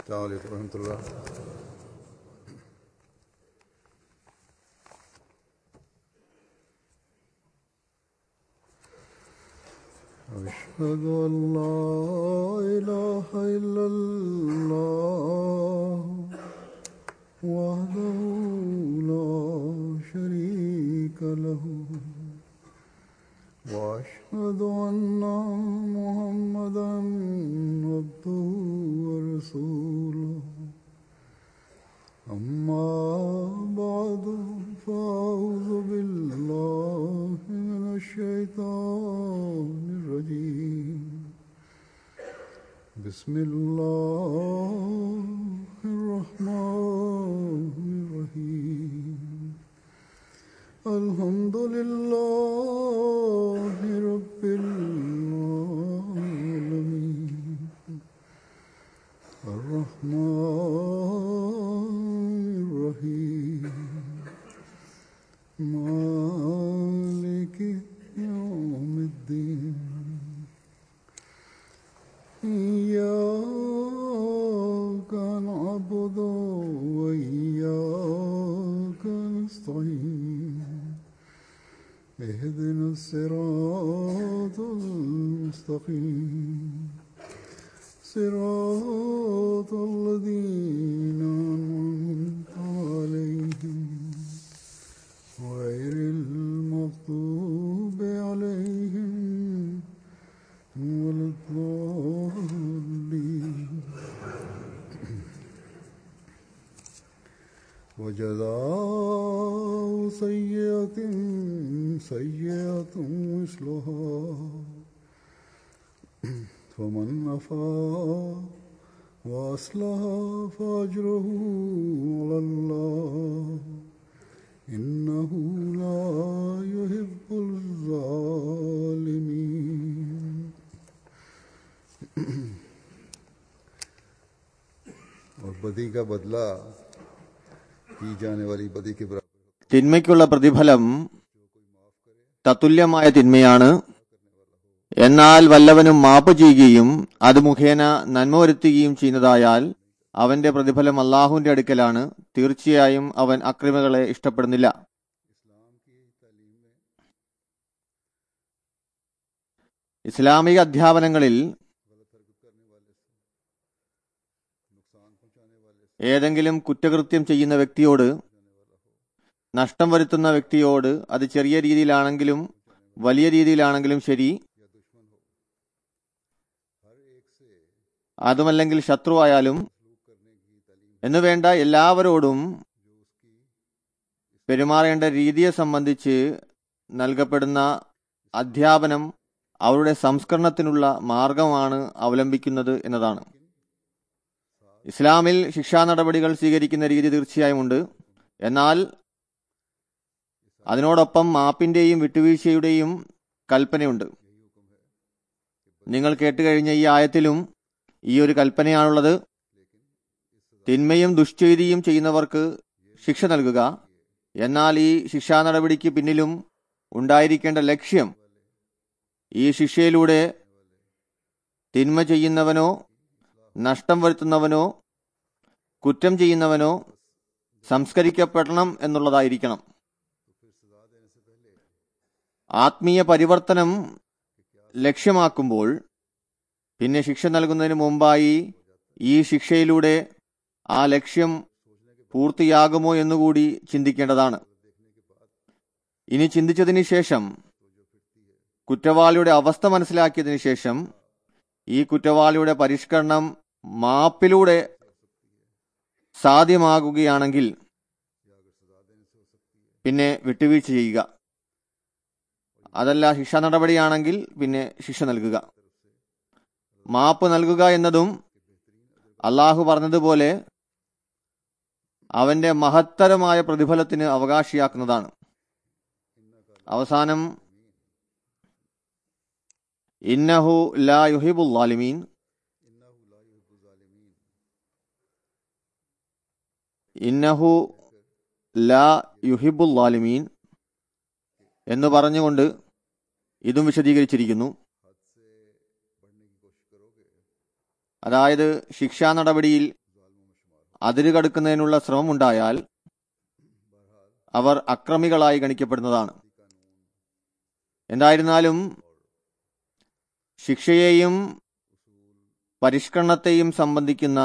السلام عليكم ورحمة الله أشهد أن لا إله إلا الله وحده لا شريك له وأشهد أن محمدا عبده ورسوله أما بعد فأعوذ بالله من الشيطان الرجيم بسم الله الرحمن الرحيم الحمد لله رب العالمين الرحمن الرحيم مالك يوم الدين إياك نعبد وإياك نستعين اهدنا الصراط المستقيم صراط الذين أنعمت عليهم غير المغضوب عليهم ولا الضالين وجزاء سيئة سيئة مثلها فمن عفا وأصلح فأجره على الله إنه لا يحب الظالمين और बदी का बदला की जाने वाली बदी के बराबर തിന്മയ്ക്കുള്ള പ്രതിഫലം തത്തുല്യമായ തിന്മയാണ് എന്നാൽ വല്ലവനും മാപ്പ് ചെയ്യുകയും അത് മുഖേന നന്മ വരുത്തുകയും ചെയ്യുന്നതായാൽ അവന്റെ പ്രതിഫലം അള്ളാഹുവിന്റെ അടുക്കലാണ് തീർച്ചയായും അവൻ അക്രമികളെ ഇഷ്ടപ്പെടുന്നില്ല ഇസ്ലാമിക അധ്യാപനങ്ങളിൽ ഏതെങ്കിലും കുറ്റകൃത്യം ചെയ്യുന്ന വ്യക്തിയോട് നഷ്ടം വരുത്തുന്ന വ്യക്തിയോട് അത് ചെറിയ രീതിയിലാണെങ്കിലും വലിയ രീതിയിലാണെങ്കിലും ശരി അതുമല്ലെങ്കിൽ ശത്രുവായാലും എന്ന് വേണ്ട എല്ലാവരോടും പെരുമാറേണ്ട രീതിയെ സംബന്ധിച്ച് നൽകപ്പെടുന്ന അധ്യാപനം അവരുടെ സംസ്കരണത്തിനുള്ള മാർഗമാണ് അവലംബിക്കുന്നത് എന്നതാണ് ഇസ്ലാമിൽ ശിക്ഷാ നടപടികൾ സ്വീകരിക്കുന്ന രീതി തീർച്ചയായും ഉണ്ട് എന്നാൽ അതിനോടൊപ്പം മാപ്പിന്റെയും വിട്ടുവീഴ്ചയുടെയും കൽപ്പനയുണ്ട് നിങ്ങൾ കേട്ടുകഴിഞ്ഞ ഈ ആയത്തിലും ഈ ഒരു കൽപ്പനയാണുള്ളത് തിന്മയും ദുഷ്ചെയ്തിയും ചെയ്യുന്നവർക്ക് ശിക്ഷ നൽകുക എന്നാൽ ഈ ശിക്ഷാ നടപടിക്ക് പിന്നിലും ഉണ്ടായിരിക്കേണ്ട ലക്ഷ്യം ഈ ശിക്ഷയിലൂടെ തിന്മ ചെയ്യുന്നവനോ നഷ്ടം വരുത്തുന്നവനോ കുറ്റം ചെയ്യുന്നവനോ സംസ്കരിക്കപ്പെടണം എന്നുള്ളതായിരിക്കണം ആത്മീയ പരിവർത്തനം ലക്ഷ്യമാക്കുമ്പോൾ പിന്നെ ശിക്ഷ നൽകുന്നതിന് മുമ്പായി ഈ ശിക്ഷയിലൂടെ ആ ലക്ഷ്യം പൂർത്തിയാകുമോ എന്നുകൂടി ചിന്തിക്കേണ്ടതാണ് ഇനി ചിന്തിച്ചതിന് ശേഷം കുറ്റവാളിയുടെ അവസ്ഥ മനസ്സിലാക്കിയതിനു ശേഷം ഈ കുറ്റവാളിയുടെ പരിഷ്കരണം മാപ്പിലൂടെ സാധ്യമാകുകയാണെങ്കിൽ പിന്നെ വിട്ടുവീഴ്ച ചെയ്യുക അതല്ല ശിക്ഷ നടപടിയാണെങ്കിൽ പിന്നെ ശിക്ഷ നൽകുക മാപ്പ് നൽകുക എന്നതും അള്ളാഹു പറഞ്ഞതുപോലെ അവന്റെ മഹത്തരമായ പ്രതിഫലത്തിന് അവകാശിയാക്കുന്നതാണ് അവസാനം ഇന്നഹു ലാ യുഹിബുൽ ലാലിമീൻ ഇന്നഹു ലാ യുഹിബുൽ ലാലിമീൻ എന്ന് പറഞ്ഞുകൊണ്ട് ഇതും വിശദീകരിച്ചിരിക്കുന്നു അതായത് ശിക്ഷാ നടപടിയിൽ അതിര് കടക്കുന്നതിനുള്ള ശ്രമമുണ്ടായാൽ അവർ അക്രമികളായി ഗണിക്കപ്പെടുന്നതാണ് എന്തായിരുന്നാലും ശിക്ഷയെയും പരിഷ്കരണത്തെയും സംബന്ധിക്കുന്ന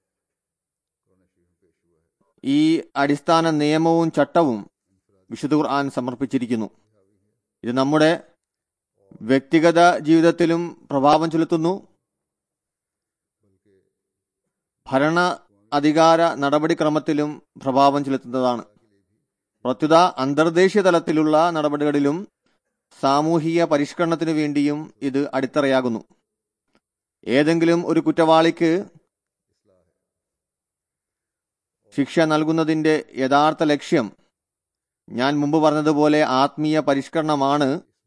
ഈ അടിസ്ഥാന നിയമവും ചട്ടവും വിശുദ്ധ ഖുർആൻ സമർപ്പിച്ചിരിക്കുന്നു ഇത് നമ്മുടെ വ്യക്തിഗത ജീവിതത്തിലും പ്രഭാവം ചെലുത്തുന്നു ഭരണ അധികാര നടപടിക്രമത്തിലും പ്രഭാവം ചെലുത്തുന്നതാണ് പ്രത്യുത അന്തർദേശീയ തലത്തിലുള്ള നടപടികളിലും സാമൂഹിക പരിഷ്കരണത്തിനു വേണ്ടിയും ഇത് അടിത്തറയാകുന്നു ഏതെങ്കിലും ഒരു കുറ്റവാളിക്ക് ശിക്ഷ നൽകുന്നതിന്റെ യഥാർത്ഥ ലക്ഷ്യം ഞാൻ മുമ്പ് പറഞ്ഞതുപോലെ ആത്മീയ പരിഷ്കരണമാണ്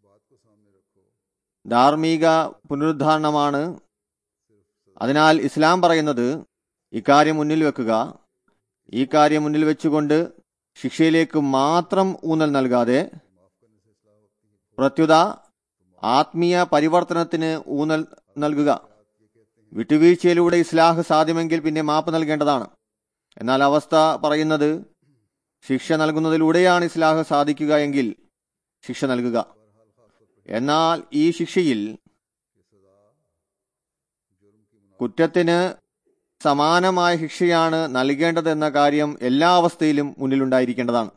ധാർമ്മിക പുനരുദ്ധാരണമാണ് അതിനാൽ ഇസ്ലാം പറയുന്നത് ഇക്കാര്യം മുന്നിൽ വെക്കുക ഈ കാര്യം മുന്നിൽ വെച്ചുകൊണ്ട് ശിക്ഷയിലേക്ക് മാത്രം ഊന്നൽ നൽകാതെ പ്രത്യുത ആത്മീയ പരിവർത്തനത്തിന് ഊന്നൽ നൽകുക വിട്ടുവീഴ്ചയിലൂടെ ഇസ്ലാഹ് സാധ്യമെങ്കിൽ പിന്നെ മാപ്പ് നൽകേണ്ടതാണ് എന്നാൽ അവസ്ഥ പറയുന്നത് ശിക്ഷ നൽകുന്നതിലൂടെയാണ് ഇസ്ലാഹ് സാധിക്കുക എങ്കിൽ ശിക്ഷ നൽകുക എന്നാൽ ഈ ശിക്ഷയിൽ കുറ്റത്തിന് സമാനമായ ശിക്ഷയാണ് നൽകേണ്ടതെന്ന കാര്യം എല്ലാ അവസ്ഥയിലും മുന്നിലുണ്ടായിരിക്കേണ്ടതാണ്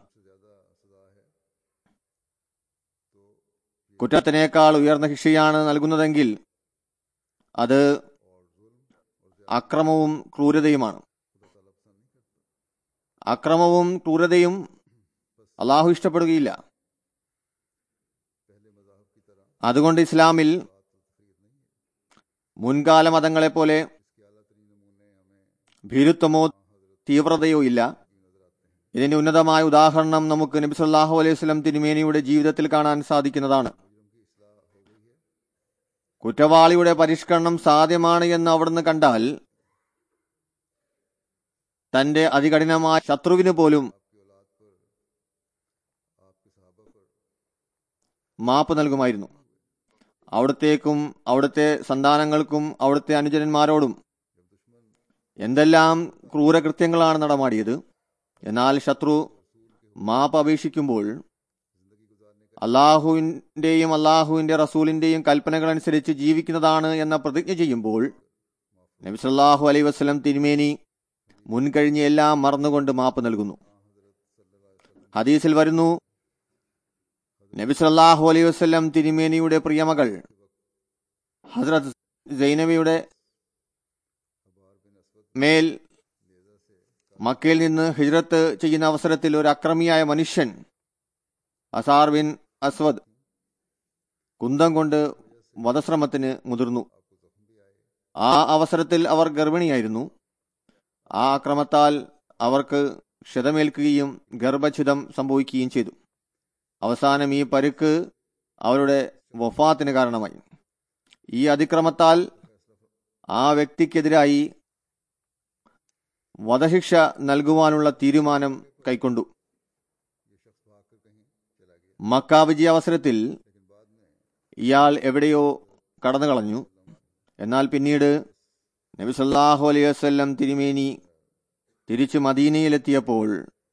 കുറ്റത്തിനേക്കാൾ ഉയർന്ന ശിക്ഷയാണ് നൽകുന്നതെങ്കിൽ അത് അക്രമവും ക്രൂരതയുമാണ് അക്രമവും ക്രൂരതയും അള്ളാഹു ഇഷ്ടപ്പെടുകയില്ല അതുകൊണ്ട് ഇസ്ലാമിൽ മുൻകാല മതങ്ങളെ പോലെ ഭീരുത്വമോ തീവ്രതയോ ഇല്ല ഇതിന്റെ ഉന്നതമായ ഉദാഹരണം നമുക്ക് നബി സല്ലാഹു അലൈഹി സ്വലം തിരുമേനിയുടെ ജീവിതത്തിൽ കാണാൻ സാധിക്കുന്നതാണ് കുറ്റവാളിയുടെ പരിഷ്കരണം സാധ്യമാണ് എന്ന് അവിടുന്ന് കണ്ടാൽ തന്റെ അതികഠിനമായ ശത്രുവിന് പോലും മാപ്പ് നൽകുമായിരുന്നു അവിടത്തേക്കും അവിടുത്തെ സന്താനങ്ങൾക്കും അവിടുത്തെ അനുജനന്മാരോടും എന്തെല്ലാം ക്രൂരകൃത്യങ്ങളാണ് നടമാടിയത് എന്നാൽ ശത്രു മാപ്പ് അപേക്ഷിക്കുമ്പോൾ അള്ളാഹുവിന്റെയും അള്ളാഹുവിന്റെ റസൂലിന്റെയും കൽപ്പനകൾ അനുസരിച്ച് ജീവിക്കുന്നതാണ് എന്ന പ്രതിജ്ഞ ചെയ്യുമ്പോൾ നബിസല്ലാഹു അലൈ വസ്ലം തിരുമേനി മുൻകഴിഞ്ഞ എല്ലാം മറന്നുകൊണ്ട് മാപ്പ് നൽകുന്നു ഹദീസിൽ വരുന്നു നബി സല്ലാഹു അലൈഹി വസ്ലം തിരുമേനിയുടെ പ്രിയമകൾ ഹസ്രത്ത് സൈനബിയുടെ മേൽ മക്കയിൽ നിന്ന് ഹിജ്രത്ത് ചെയ്യുന്ന അവസരത്തിൽ ഒരു അക്രമിയായ മനുഷ്യൻ അസാർ ബിൻ അസ്വദ് കുന്തം കൊണ്ട് വധശ്രമത്തിന് മുതിർന്നു ആ അവസരത്തിൽ അവർ ഗർഭിണിയായിരുന്നു ആ അക്രമത്താൽ അവർക്ക് ക്ഷതമേൽക്കുകയും ഗർഭച്ഛിതം സംഭവിക്കുകയും ചെയ്തു അവസാനം ഈ പരുക്ക് അവരുടെ വഫാത്തിന് കാരണമായി ഈ അതിക്രമത്താൽ ആ വ്യക്തിക്കെതിരായി വധശിക്ഷ നൽകുവാനുള്ള തീരുമാനം കൈക്കൊണ്ടു മക്ക വിജയ അവസരത്തിൽ ഇയാൾ എവിടെയോ കടന്നു കളഞ്ഞു എന്നാൽ പിന്നീട് നബി സല്ലാഹു അലൈഹി വസ്ല്ലം തിരുമേനി തിരിച്ചു മദീനയിലെത്തിയപ്പോൾ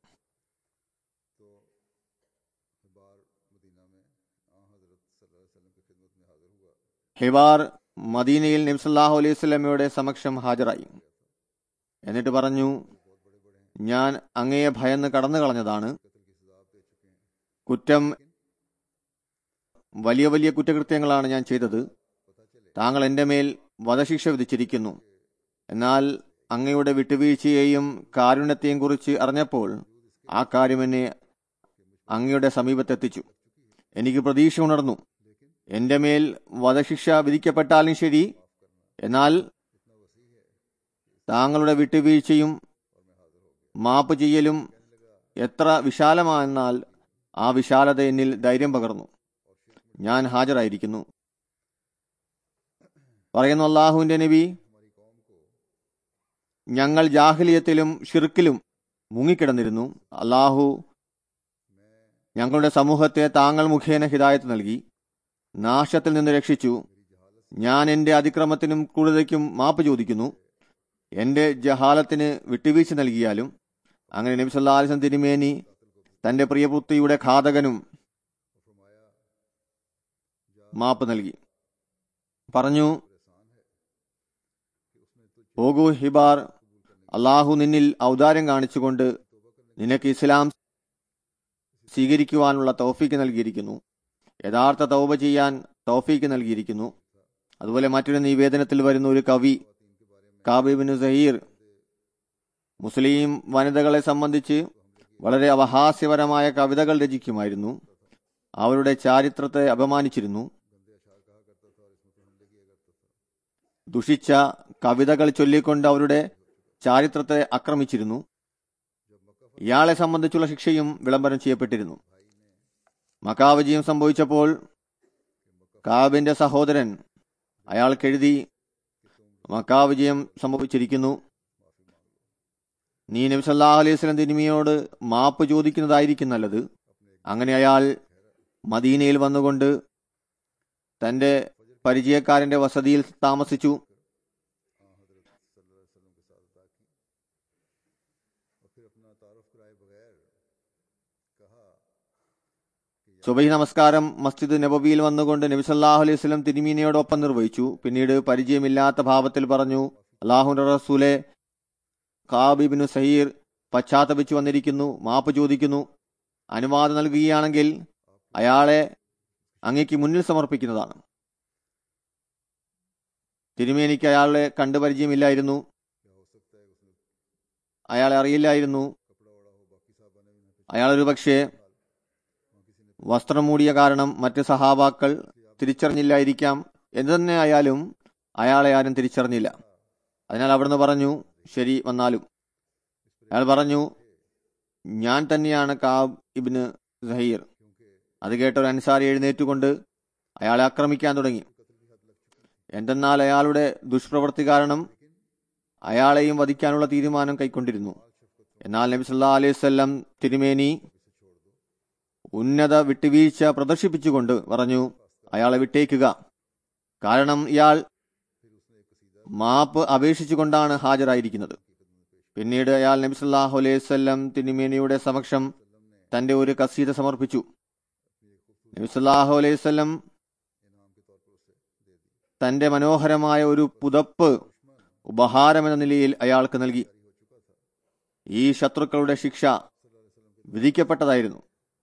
ഹിബാർ മദീനയിൽ നബി സല്ലാഹു അലൈഹി സ്വലമയുടെ സമക്ഷം ഹാജരായി എന്നിട്ട് പറഞ്ഞു ഞാൻ അങ്ങയെ ഭയന്ന് കടന്നു കളഞ്ഞതാണ് കുറ്റം വലിയ വലിയ കുറ്റകൃത്യങ്ങളാണ് ഞാൻ ചെയ്തത് താങ്കൾ എന്റെ മേൽ വധശിക്ഷ വിധിച്ചിരിക്കുന്നു എന്നാൽ അങ്ങയുടെ വിട്ടുവീഴ്ചയെയും കാരുണ്യത്തെയും കുറിച്ച് അറിഞ്ഞപ്പോൾ ആ കാര്യം എന്നെ അങ്ങയുടെ സമീപത്തെത്തിച്ചു എനിക്ക് പ്രതീക്ഷ ഉണർന്നു എന്റെ മേൽ വധശിക്ഷ വിധിക്കപ്പെട്ടാലും ശരി എന്നാൽ താങ്കളുടെ വിട്ടുവീഴ്ചയും മാപ്പ് ചെയ്യലും എത്ര വിശാലമാണെന്നാൽ ആ വിശാലത എന്നിൽ ധൈര്യം പകർന്നു ഞാൻ ഹാജരായിരിക്കുന്നു പറയുന്നു അള്ളാഹുവിന്റെ നബി ഞങ്ങൾ ജാഹ്ലിയത്തിലും ഷിർക്കിലും മുങ്ങിക്കിടന്നിരുന്നു അള്ളാഹു ഞങ്ങളുടെ സമൂഹത്തെ താങ്കൾ മുഖേന ഹിദായത്ത് നൽകി നാശത്തിൽ നിന്ന് രക്ഷിച്ചു ഞാൻ എന്റെ അതിക്രമത്തിനും ക്രൂരതയ്ക്കും മാപ്പ് ചോദിക്കുന്നു എന്റെ ജഹാലത്തിന് വിട്ടുവീഴ്ച നൽകിയാലും അങ്ങനെ നബി സല്ലാ അലിസ്ലം തിരുമേനി തന്റെ പ്രിയപുത്രിയുടെ ഘാതകനും മാപ്പ് നൽകി പറഞ്ഞു പോകൂ ഹിബാർ അള്ളാഹു നിന്നിൽ ഔദാര്യം കാണിച്ചുകൊണ്ട് നിനക്ക് ഇസ്ലാം സ്വീകരിക്കുവാനുള്ള തൗഫീക്ക് നൽകിയിരിക്കുന്നു യഥാർത്ഥ തൗബ ചെയ്യാൻ തൗഫീക്ക് നൽകിയിരിക്കുന്നു അതുപോലെ മറ്റൊരു നിവേദനത്തിൽ വരുന്ന ഒരു കവി കാബിബിന് സഹീർ മുസ്ലിം വനിതകളെ സംബന്ധിച്ച് വളരെ അപഹാസ്യപരമായ കവിതകൾ രചിക്കുമായിരുന്നു അവരുടെ ചാരിത്രത്തെ അപമാനിച്ചിരുന്നു ദുഷിച്ച കവിതകൾ ചൊല്ലിക്കൊണ്ട് അവരുടെ ചാരിത്രത്തെ ആക്രമിച്ചിരുന്നു ഇയാളെ സംബന്ധിച്ചുള്ള ശിക്ഷയും വിളംബരം ചെയ്യപ്പെട്ടിരുന്നു മക്കാ വിജയം സംഭവിച്ചപ്പോൾ കാബിന്റെ സഹോദരൻ അയാൾക്കെഴുതി മക്കാ വിജയം സംഭവിച്ചിരിക്കുന്നു നീ നബി സല്ലാഹു അലൈഹി സ്വലം തിരുമിയോട് മാപ്പ് ചോദിക്കുന്നതായിരിക്കും നല്ലത് അങ്ങനെ അയാൾ മദീനയിൽ വന്നുകൊണ്ട് തന്റെ പരിചയക്കാരന്റെ വസതിയിൽ താമസിച്ചു സുബൈ നമസ്കാരം മസ്ജിദ് നബവിയിൽ വന്നുകൊണ്ട് നബി സല്ലാഹു അലൈഹി സ്വലം തിരുമീനയോടൊപ്പം നിർവഹിച്ചു പിന്നീട് പരിചയമില്ലാത്ത ഭാവത്തിൽ പറഞ്ഞു അള്ളാഹുന്റെ റസൂലെ കാബിബിനു സഹീർ പശ്ചാത്തപിച്ചു വന്നിരിക്കുന്നു മാപ്പ് ചോദിക്കുന്നു അനുവാദം നൽകുകയാണെങ്കിൽ അയാളെ അങ്ങയ്ക്ക് മുന്നിൽ സമർപ്പിക്കുന്നതാണ് തിരുമേനിക്ക് അയാളെ കണ്ടു പരിചയമില്ലായിരുന്നു അയാളെ അറിയില്ലായിരുന്നു അയാളൊരു പക്ഷേ വസ്ത്രം മൂടിയ കാരണം മറ്റ് സഹാബാക്കൾ തിരിച്ചറിഞ്ഞില്ലായിരിക്കാം എന്തു തന്നെ ആയാലും അയാളെ ആരും തിരിച്ചറിഞ്ഞില്ല അതിനാൽ അവിടുന്ന് പറഞ്ഞു ശരി വന്നാലും അയാൾ പറഞ്ഞു ഞാൻ തന്നെയാണ് കാബ് ഇബിന് സഹീർ അത് കേട്ട ഒരു അൻസാരി എഴുന്നേറ്റുകൊണ്ട് അയാളെ ആക്രമിക്കാൻ തുടങ്ങി എന്തെന്നാൽ അയാളുടെ ദുഷ്പ്രവൃത്തി കാരണം അയാളെയും വധിക്കാനുള്ള തീരുമാനം കൈക്കൊണ്ടിരുന്നു എന്നാൽ നബി സല്ലാ അലൈഹി സ്വല്ലം തിരുമേനി ഉന്നത വിട്ടുവീഴ്ച പ്രദർശിപ്പിച്ചുകൊണ്ട് പറഞ്ഞു അയാളെ വിട്ടേക്കുക കാരണം ഇയാൾ മാപ്പ് അപേക്ഷിച്ചുകൊണ്ടാണ് ഹാജരായിരിക്കുന്നത് പിന്നീട് അയാൾ നബി സല്ലാഹു അലൈഹി സ്വല്ലം തിരുമേനിയുടെ സമക്ഷം തന്റെ ഒരു കസീത സമർപ്പിച്ചു നബി സല്ലാഹു അലൈഹി സ്വല്ലം തന്റെ മനോഹരമായ ഒരു പുതപ്പ് ഉപഹാരമെന്ന നിലയിൽ അയാൾക്ക് നൽകി ഈ ശത്രുക്കളുടെ ശിക്ഷ വിധിക്കപ്പെട്ടതായിരുന്നു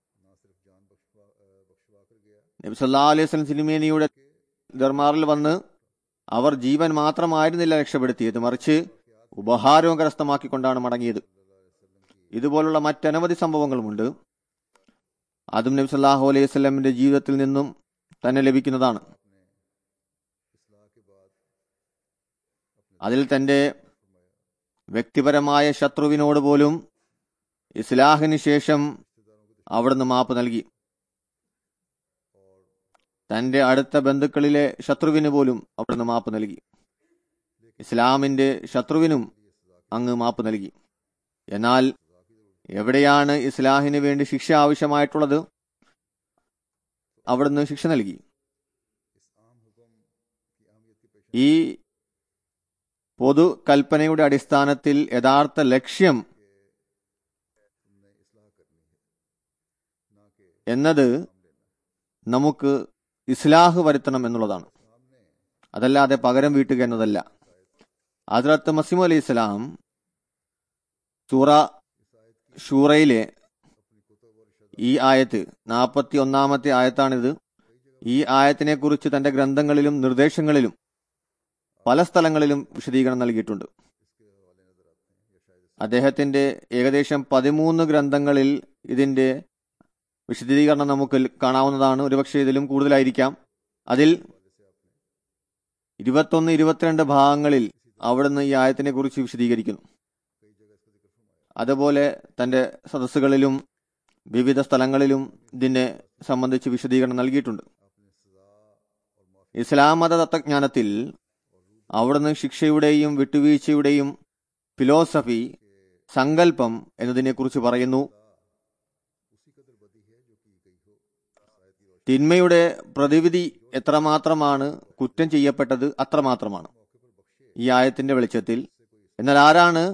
നബി സല്ലാ അലൈഹി സ്വലം സിനിമേനിയുടെ ദർമാറിൽ വന്ന് അവർ ജീവൻ മാത്രമായിരുന്നില്ല രക്ഷപ്പെടുത്തിയത് മറിച്ച് ഉപഹാരവും കരസ്ഥമാക്കിക്കൊണ്ടാണ് മടങ്ങിയത് ഇതുപോലുള്ള മറ്റനവധി സംഭവങ്ങളുമുണ്ട് അതും നബി സല്ലാഹു അലൈഹി സ്വലമിന്റെ ജീവിതത്തിൽ നിന്നും തന്നെ ലഭിക്കുന്നതാണ് അതിൽ തന്റെ വ്യക്തിപരമായ ശത്രുവിനോട് പോലും ഇസ്ലാഹിന് ശേഷം അവിടുന്ന് മാപ്പ് നൽകി തന്റെ അടുത്ത ബന്ധുക്കളിലെ ശത്രുവിന് പോലും അവിടുന്ന് മാപ്പ് നൽകി ഇസ്ലാമിന്റെ ശത്രുവിനും അങ്ങ് മാപ്പ് നൽകി എന്നാൽ എവിടെയാണ് ഇസ്ലാഹിന് വേണ്ടി ശിക്ഷ ആവശ്യമായിട്ടുള്ളത് അവിടുന്ന് ശിക്ഷ നൽകി ഈ പൊതു കൽപ്പനയുടെ അടിസ്ഥാനത്തിൽ യഥാർത്ഥ ലക്ഷ്യം എന്നത് നമുക്ക് ഇസ്ലാഹ് വരുത്തണം എന്നുള്ളതാണ് അതല്ലാതെ പകരം വീട്ടുക എന്നതല്ല ഹസ്രത്ത് മസീം അലി ഇസ്ലാം സൂറ ഷൂറയിലെ ഈ ആയത്ത് നാൽപ്പത്തി ഒന്നാമത്തെ ആയത്താണിത് ഈ ആയത്തിനെ കുറിച്ച് തന്റെ ഗ്രന്ഥങ്ങളിലും നിർദ്ദേശങ്ങളിലും പല സ്ഥലങ്ങളിലും വിശദീകരണം നൽകിയിട്ടുണ്ട് അദ്ദേഹത്തിന്റെ ഏകദേശം പതിമൂന്ന് ഗ്രന്ഥങ്ങളിൽ ഇതിന്റെ വിശദീകരണം നമുക്ക് കാണാവുന്നതാണ് ഒരുപക്ഷെ ഇതിലും കൂടുതലായിരിക്കാം അതിൽ ഇരുപത്തൊന്ന് ഇരുപത്തിരണ്ട് ഭാഗങ്ങളിൽ അവിടുന്ന് ഈ ആയത്തിനെ കുറിച്ച് വിശദീകരിക്കുന്നു അതുപോലെ തന്റെ സദസ്സുകളിലും വിവിധ സ്ഥലങ്ങളിലും ഇതിനെ സംബന്ധിച്ച് വിശദീകരണം നൽകിയിട്ടുണ്ട് ഇസ്ലാം മത തത്വജ്ഞാനത്തിൽ അവിടുന്ന് ശിക്ഷയുടെയും വിട്ടുവീഴ്ചയുടെയും ഫിലോസഫി സങ്കല്പം എന്നതിനെക്കുറിച്ച് പറയുന്നു തിന്മയുടെ പ്രതിവിധി എത്രമാത്രമാണ് കുറ്റം ചെയ്യപ്പെട്ടത് അത്രമാത്രമാണ് ഈ ആയത്തിന്റെ വെളിച്ചത്തിൽ എന്നാൽ ആരാണ്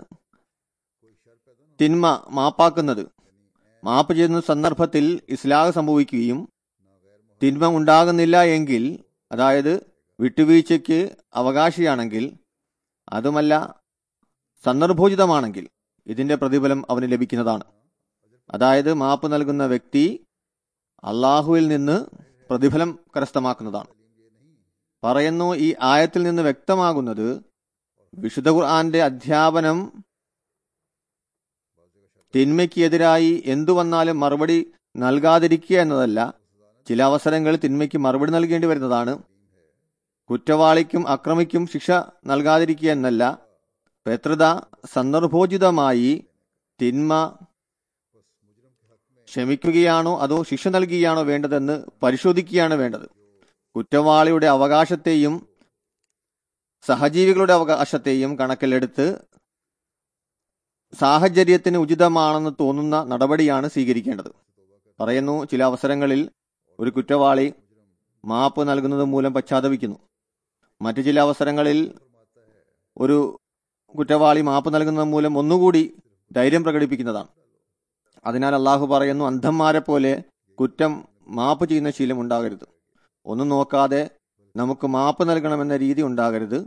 തിന്മ മാപ്പാക്കുന്നത് മാപ്പ് ചെയ്യുന്ന സന്ദർഭത്തിൽ ഇസ്ലാഹ് സംഭവിക്കുകയും തിന്മ ഉണ്ടാകുന്നില്ല എങ്കിൽ അതായത് വിട്ടുവീഴ്ചയ്ക്ക് അവകാശിയാണെങ്കിൽ അതുമല്ല സന്ദർഭോചിതമാണെങ്കിൽ ഇതിന്റെ പ്രതിഫലം അവന് ലഭിക്കുന്നതാണ് അതായത് മാപ്പ് നൽകുന്ന വ്യക്തി അള്ളാഹുവിൽ നിന്ന് പ്രതിഫലം കരസ്ഥമാക്കുന്നതാണ് പറയുന്നു ഈ ആയത്തിൽ നിന്ന് വ്യക്തമാകുന്നത് വിശുദ്ധ ഖുർആന്റെ അധ്യാപനം തിന്മയ്ക്ക് എതിരായി എന്തു വന്നാലും മറുപടി നൽകാതിരിക്കുക എന്നതല്ല ചില അവസരങ്ങളിൽ തിന്മയ്ക്ക് മറുപടി നൽകേണ്ടി വരുന്നതാണ് കുറ്റവാളിക്കും അക്രമിക്കും ശിക്ഷ നൽകാതിരിക്കുക എന്നല്ല പ്രത്യുത സന്ദർഭോചിതമായി തിന്മ ക്ഷമിക്കുകയാണോ അതോ ശിക്ഷ നൽകുകയാണോ വേണ്ടതെന്ന് പരിശോധിക്കുകയാണ് വേണ്ടത് കുറ്റവാളിയുടെ അവകാശത്തെയും സഹജീവികളുടെ അവകാശത്തെയും കണക്കിലെടുത്ത് സാഹചര്യത്തിന് ഉചിതമാണെന്ന് തോന്നുന്ന നടപടിയാണ് സ്വീകരിക്കേണ്ടത് പറയുന്നു ചില അവസരങ്ങളിൽ ഒരു കുറ്റവാളി മാപ്പ് നൽകുന്നത് മൂലം പശ്ചാത്തപിക്കുന്നു മറ്റു ചില അവസരങ്ങളിൽ ഒരു കുറ്റവാളി മാപ്പ് നൽകുന്നത് മൂലം ഒന്നുകൂടി ധൈര്യം പ്രകടിപ്പിക്കുന്നതാണ് അതിനാൽ അള്ളാഹു പറയുന്നു അന്ധന്മാരെ പോലെ കുറ്റം മാപ്പ് ചെയ്യുന്ന ശീലം ഉണ്ടാകരുത് ഒന്നും നോക്കാതെ നമുക്ക് മാപ്പ് നൽകണമെന്ന രീതി ഉണ്ടാകരുത്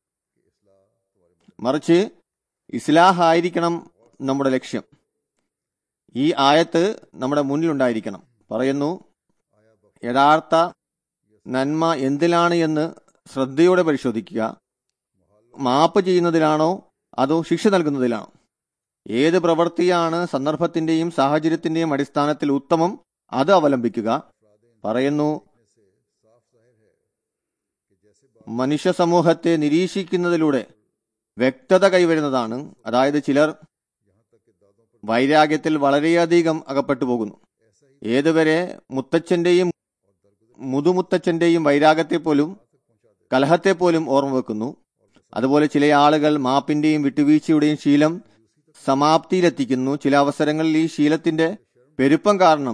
മറിച്ച് ഇസ്ലാഹ് ആയിരിക്കണം നമ്മുടെ ലക്ഷ്യം ഈ ആയത്ത് നമ്മുടെ മുന്നിലുണ്ടായിരിക്കണം പറയുന്നു യഥാർത്ഥ നന്മ എന്തിലാണ് എന്ന് ശ്രദ്ധയോടെ പരിശോധിക്കുക മാപ്പ് ചെയ്യുന്നതിലാണോ അതോ ശിക്ഷ നൽകുന്നതിലാണോ ഏത് പ്രവൃത്തിയാണ് സന്ദർഭത്തിന്റെയും സാഹചര്യത്തിന്റെയും അടിസ്ഥാനത്തിൽ ഉത്തമം അത് അവലംബിക്കുക പറയുന്നു മനുഷ്യ സമൂഹത്തെ നിരീക്ഷിക്കുന്നതിലൂടെ വ്യക്തത കൈവരുന്നതാണ് അതായത് ചിലർ വൈരാഗ്യത്തിൽ വളരെയധികം അകപ്പെട്ടു പോകുന്നു ഏതുവരെ മുത്തച്ഛന്റെയും മുതുമുത്തച്ഛന്റെയും വൈരാഗ്യത്തെ പോലും കലഹത്തെ പോലും ഓർമ്മ വെക്കുന്നു അതുപോലെ ചില ആളുകൾ മാപ്പിന്റെയും വിട്ടുവീഴ്ചയുടെയും ശീലം സമാപ്തിയിലെത്തിക്കുന്നു ചില അവസരങ്ങളിൽ ഈ ശീലത്തിന്റെ പെരുപ്പം കാരണം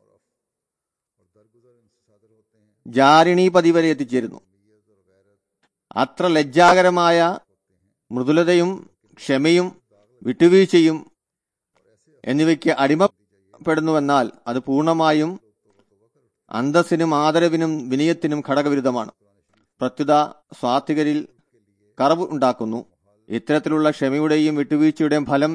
ജാരിണീപതി വരെ എത്തിച്ചേരുന്നു അത്ര ലജ്ജാകരമായ മൃദുലതയും ക്ഷമയും വിട്ടുവീഴ്ചയും എന്നിവയ്ക്ക് അടിമപ്പെടുന്നുവെന്നാൽ അത് പൂർണ്ണമായും അന്തസ്സിനും ആദരവിനും വിനയത്തിനും ഘടകവിരുദ്ധമാണ് പ്രത്യുത സ്വാത്വികരിൽ കറവ് ഉണ്ടാക്കുന്നു ഇത്തരത്തിലുള്ള ക്ഷമയുടെയും വിട്ടുവീഴ്ചയുടെയും ഫലം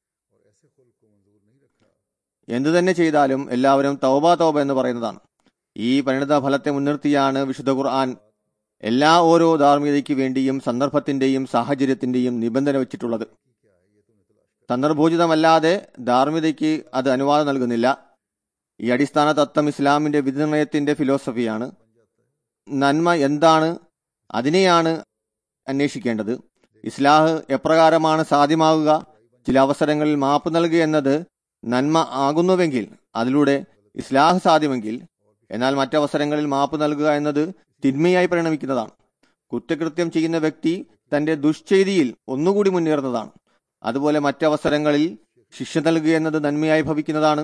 എന്തു തന്നെ ചെയ്താലും എല്ലാവരും തൗബ തൗബ എന്ന് പറയുന്നതാണ് ഈ പരിണിത ഫലത്തെ മുൻനിർത്തിയാണ് വിശുദ്ധ ഖുർആൻ എല്ലാ ഓരോ ധാർമ്മികതയ്ക്ക് വേണ്ടിയും സന്ദർഭത്തിന്റെയും സാഹചര്യത്തിന്റെയും നിബന്ധന വെച്ചിട്ടുള്ളത് സന്ദർഭോചിതമല്ലാതെ ധാർമ്മികതയ്ക്ക് അത് അനുവാദം നൽകുന്നില്ല ഈ അടിസ്ഥാന തത്വം ഇസ്ലാമിന്റെ വിധിനിർണയത്തിന്റെ ഫിലോസഫിയാണ് നന്മ എന്താണ് അതിനെയാണ് അന്വേഷിക്കേണ്ടത് ഇസ്ലാഹ് എപ്രകാരമാണ് സാധ്യമാകുക ചില അവസരങ്ങളിൽ മാപ്പ് നൽകുക എന്നത് നന്മ ആകുന്നുവെങ്കിൽ അതിലൂടെ ഇസ്ലാഹ് സാധ്യമെങ്കിൽ എന്നാൽ മറ്റവസരങ്ങളിൽ മാപ്പ് നൽകുക എന്നത് തിന്മയായി പരിണമിക്കുന്നതാണ് കുറ്റകൃത്യം ചെയ്യുന്ന വ്യക്തി തന്റെ ദുഷ്ചെയ്തിയിൽ ഒന്നുകൂടി മുന്നേറുന്നതാണ് അതുപോലെ മറ്റവസരങ്ങളിൽ ശിക്ഷ നൽകുക എന്നത് നന്മയായി ഭവിക്കുന്നതാണ്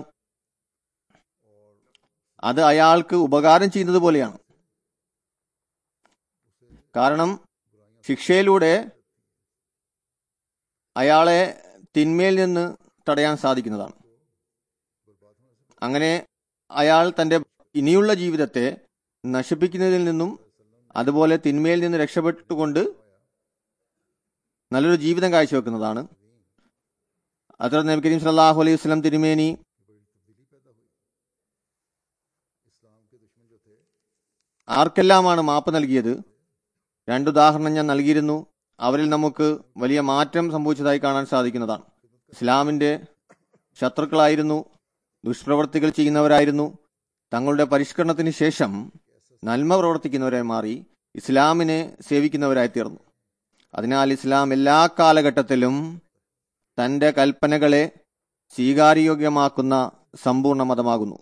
അത് അയാൾക്ക് ഉപകാരം ചെയ്യുന്നത് പോലെയാണ് കാരണം ശിക്ഷയിലൂടെ അയാളെ തിന്മയിൽ നിന്ന് തടയാൻ സാധിക്കുന്നതാണ് അങ്ങനെ അയാൾ തന്റെ ഇനിയുള്ള ജീവിതത്തെ നശിപ്പിക്കുന്നതിൽ നിന്നും അതുപോലെ തിന്മയിൽ നിന്ന് രക്ഷപ്പെട്ടുകൊണ്ട് നല്ലൊരു ജീവിതം കാഴ്ചവെക്കുന്നതാണ് അത്ര നബി കരീം സല്ലല്ലാഹു അലൈഹി വസല്ലം തിരുമേനി ആർക്കെല്ലാമാണ് മാപ്പ് നൽകിയത് രണ്ടുദാഹരണം ഞാൻ നൽകിയിരുന്നു അവരിൽ നമുക്ക് വലിയ മാറ്റം സംഭവിച്ചതായി കാണാൻ സാധിക്കുന്നതാണ് ഇസ്ലാമിന്റെ ശത്രുക്കളായിരുന്നു ദുഷ്പ്രവർത്തികൾ ചെയ്യുന്നവരായിരുന്നു തങ്ങളുടെ പരിഷ്കരണത്തിന് ശേഷം നന്മ പ്രവർത്തിക്കുന്നവരായി മാറി ഇസ്ലാമിനെ സേവിക്കുന്നവരായി തീർന്നു അതിനാൽ ഇസ്ലാം എല്ലാ കാലഘട്ടത്തിലും തന്റെ കൽപ്പനകളെ സ്വീകാര്യയോഗ്യമാക്കുന്ന സമ്പൂർണ്ണ മതമാകുന്നു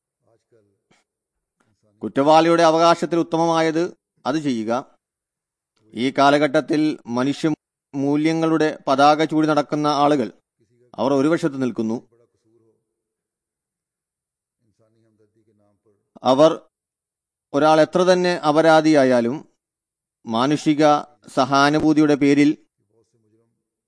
കുറ്റവാളിയുടെ അവകാശത്തിൽ ഉത്തമമായത് അത് ചെയ്യുക ഈ കാലഘട്ടത്തിൽ മനുഷ്യ മൂല്യങ്ങളുടെ പതാക ചൂടി നടക്കുന്ന ആളുകൾ അവർ ഒരു വശത്ത് നിൽക്കുന്നു അവർ ഒരാൾ എത്ര തന്നെ അപരാധിയായാലും മാനുഷിക സഹാനുഭൂതിയുടെ പേരിൽ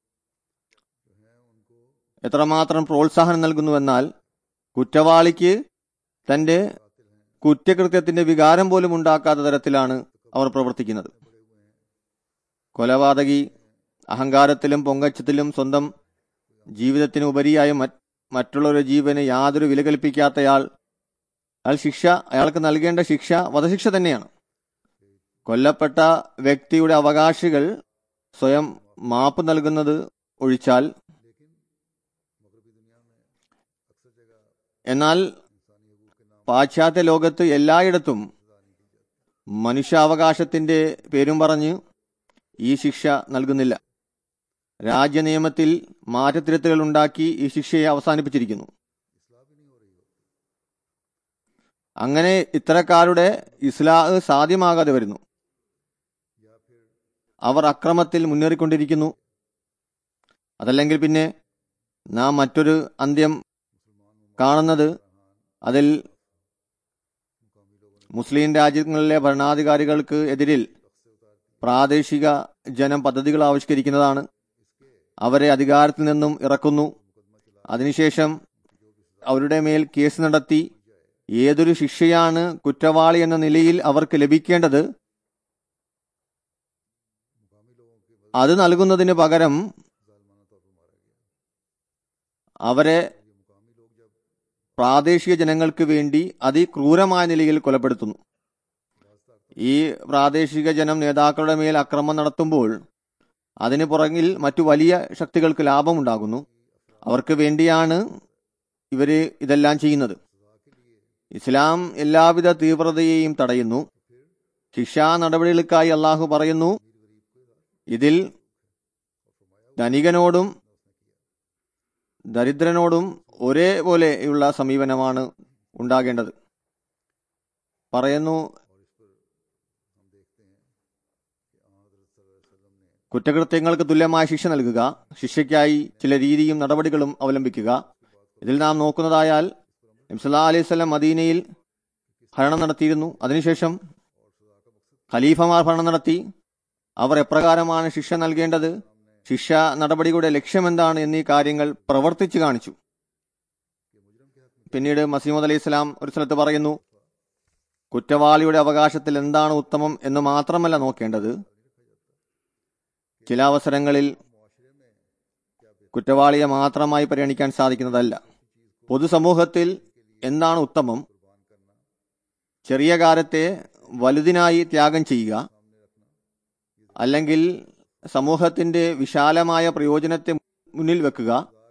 എത്രമാത്രം പ്രോത്സാഹനം നൽകുന്നുവെന്നാൽ കുറ്റവാളിക്ക് തന്റെ കുറ്റകൃത്യത്തിന്റെ വികാരം പോലും ഉണ്ടാക്കാത്ത തരത്തിലാണ് അവർ പ്രവർത്തിക്കുന്നത് കൊലപാതകി അഹങ്കാരത്തിലും പൊങ്കച്ചത്തിലും സ്വന്തം ജീവിതത്തിന് ഉപരിയായി മറ്റ് മറ്റുള്ളവരുടെ ജീവന് യാതൊരു വില കൽപ്പിക്കാത്തയാൾ അയാൾ ശിക്ഷ അയാൾക്ക് നൽകേണ്ട ശിക്ഷ വധശിക്ഷ തന്നെയാണ് കൊല്ലപ്പെട്ട വ്യക്തിയുടെ അവകാശികൾ സ്വയം മാപ്പ് നൽകുന്നത് ഒഴിച്ചാൽ എന്നാൽ പാശ്ചാത്യ ലോകത്ത് എല്ലായിടത്തും മനുഷ്യാവകാശത്തിന്റെ പേരും പറഞ്ഞ് ഈ ശിക്ഷ നൽകുന്നില്ല രാജ്യനിയമത്തിൽ മാറ്റത്തിരുത്തലുകൾ ഉണ്ടാക്കി ഈ ശിക്ഷയെ അവസാനിപ്പിച്ചിരിക്കുന്നു അങ്ങനെ ഇത്തരക്കാരുടെ ഇസ്ലാഹ് സാധ്യമാകാതെ വരുന്നു അവർ അക്രമത്തിൽ മുന്നേറിക്കൊണ്ടിരിക്കുന്നു അതല്ലെങ്കിൽ പിന്നെ നാം മറ്റൊരു അന്ത്യം കാണുന്നത് അതിൽ മുസ്ലിം രാജ്യങ്ങളിലെ ഭരണാധികാരികൾക്ക് എതിരിൽ പ്രാദേശിക ജനം പദ്ധതികൾ ആവിഷ്കരിക്കുന്നതാണ് അവരെ അധികാരത്തിൽ നിന്നും ഇറക്കുന്നു അതിനുശേഷം അവരുടെ മേൽ കേസ് നടത്തി ഏതൊരു ശിക്ഷയാണ് കുറ്റവാളി എന്ന നിലയിൽ അവർക്ക് ലഭിക്കേണ്ടത് അത് നൽകുന്നതിന് പകരം അവരെ പ്രാദേശിക ജനങ്ങൾക്ക് വേണ്ടി അതിക്രൂരമായ നിലയിൽ കൊലപ്പെടുത്തുന്നു ഈ പ്രാദേശിക ജനം നേതാക്കളുടെ മേൽ അക്രമം നടത്തുമ്പോൾ അതിന് പുറകിൽ മറ്റു വലിയ ശക്തികൾക്ക് ലാഭമുണ്ടാകുന്നു അവർക്ക് വേണ്ടിയാണ് ഇവര് ഇതെല്ലാം ചെയ്യുന്നത് ഇസ്ലാം എല്ലാവിധ തീവ്രതയെയും തടയുന്നു ശിക്ഷാ നടപടികൾക്കായി അള്ളാഹു പറയുന്നു ഇതിൽ ധനികനോടും ദരിദ്രനോടും ഒരേപോലെയുള്ള സമീപനമാണ് ഉണ്ടാകേണ്ടത് പറയുന്നു കുറ്റകൃത്യങ്ങൾക്ക് തുല്യമായ ശിക്ഷ നൽകുക ശിക്ഷയ്ക്കായി ചില രീതിയും നടപടികളും അവലംബിക്കുക ഇതിൽ നാം നോക്കുന്നതായാൽ നബ്സല്ലാ അലൈഹി സ്വലം മദീനയിൽ ഭരണം നടത്തിയിരുന്നു അതിനുശേഷം ഖലീഫമാർ ഭരണം നടത്തി അവർ എപ്രകാരമാണ് ശിക്ഷ നൽകേണ്ടത് ശിക്ഷ നടപടികളുടെ ലക്ഷ്യമെന്താണ് എന്നീ കാര്യങ്ങൾ പ്രവർത്തിച്ചു കാണിച്ചു പിന്നീട് മസീമദ് അലൈഹി സ്വലാം ഒരു സ്ഥലത്ത് പറയുന്നു കുറ്റവാളിയുടെ അവകാശത്തിൽ എന്താണ് ഉത്തമം എന്ന് മാത്രമല്ല നോക്കേണ്ടത് ചില അവസരങ്ങളിൽ കുറ്റവാളിയെ മാത്രമായി പരിഗണിക്കാൻ സാധിക്കുന്നതല്ല പൊതുസമൂഹത്തിൽ എന്താണ് ഉത്തമം ചെറിയ കാര്യത്തെ വലുതിനായി ത്യാഗം ചെയ്യുക അല്ലെങ്കിൽ സമൂഹത്തിന്റെ വിശാലമായ പ്രയോജനത്തെ മുന്നിൽ വെക്കുക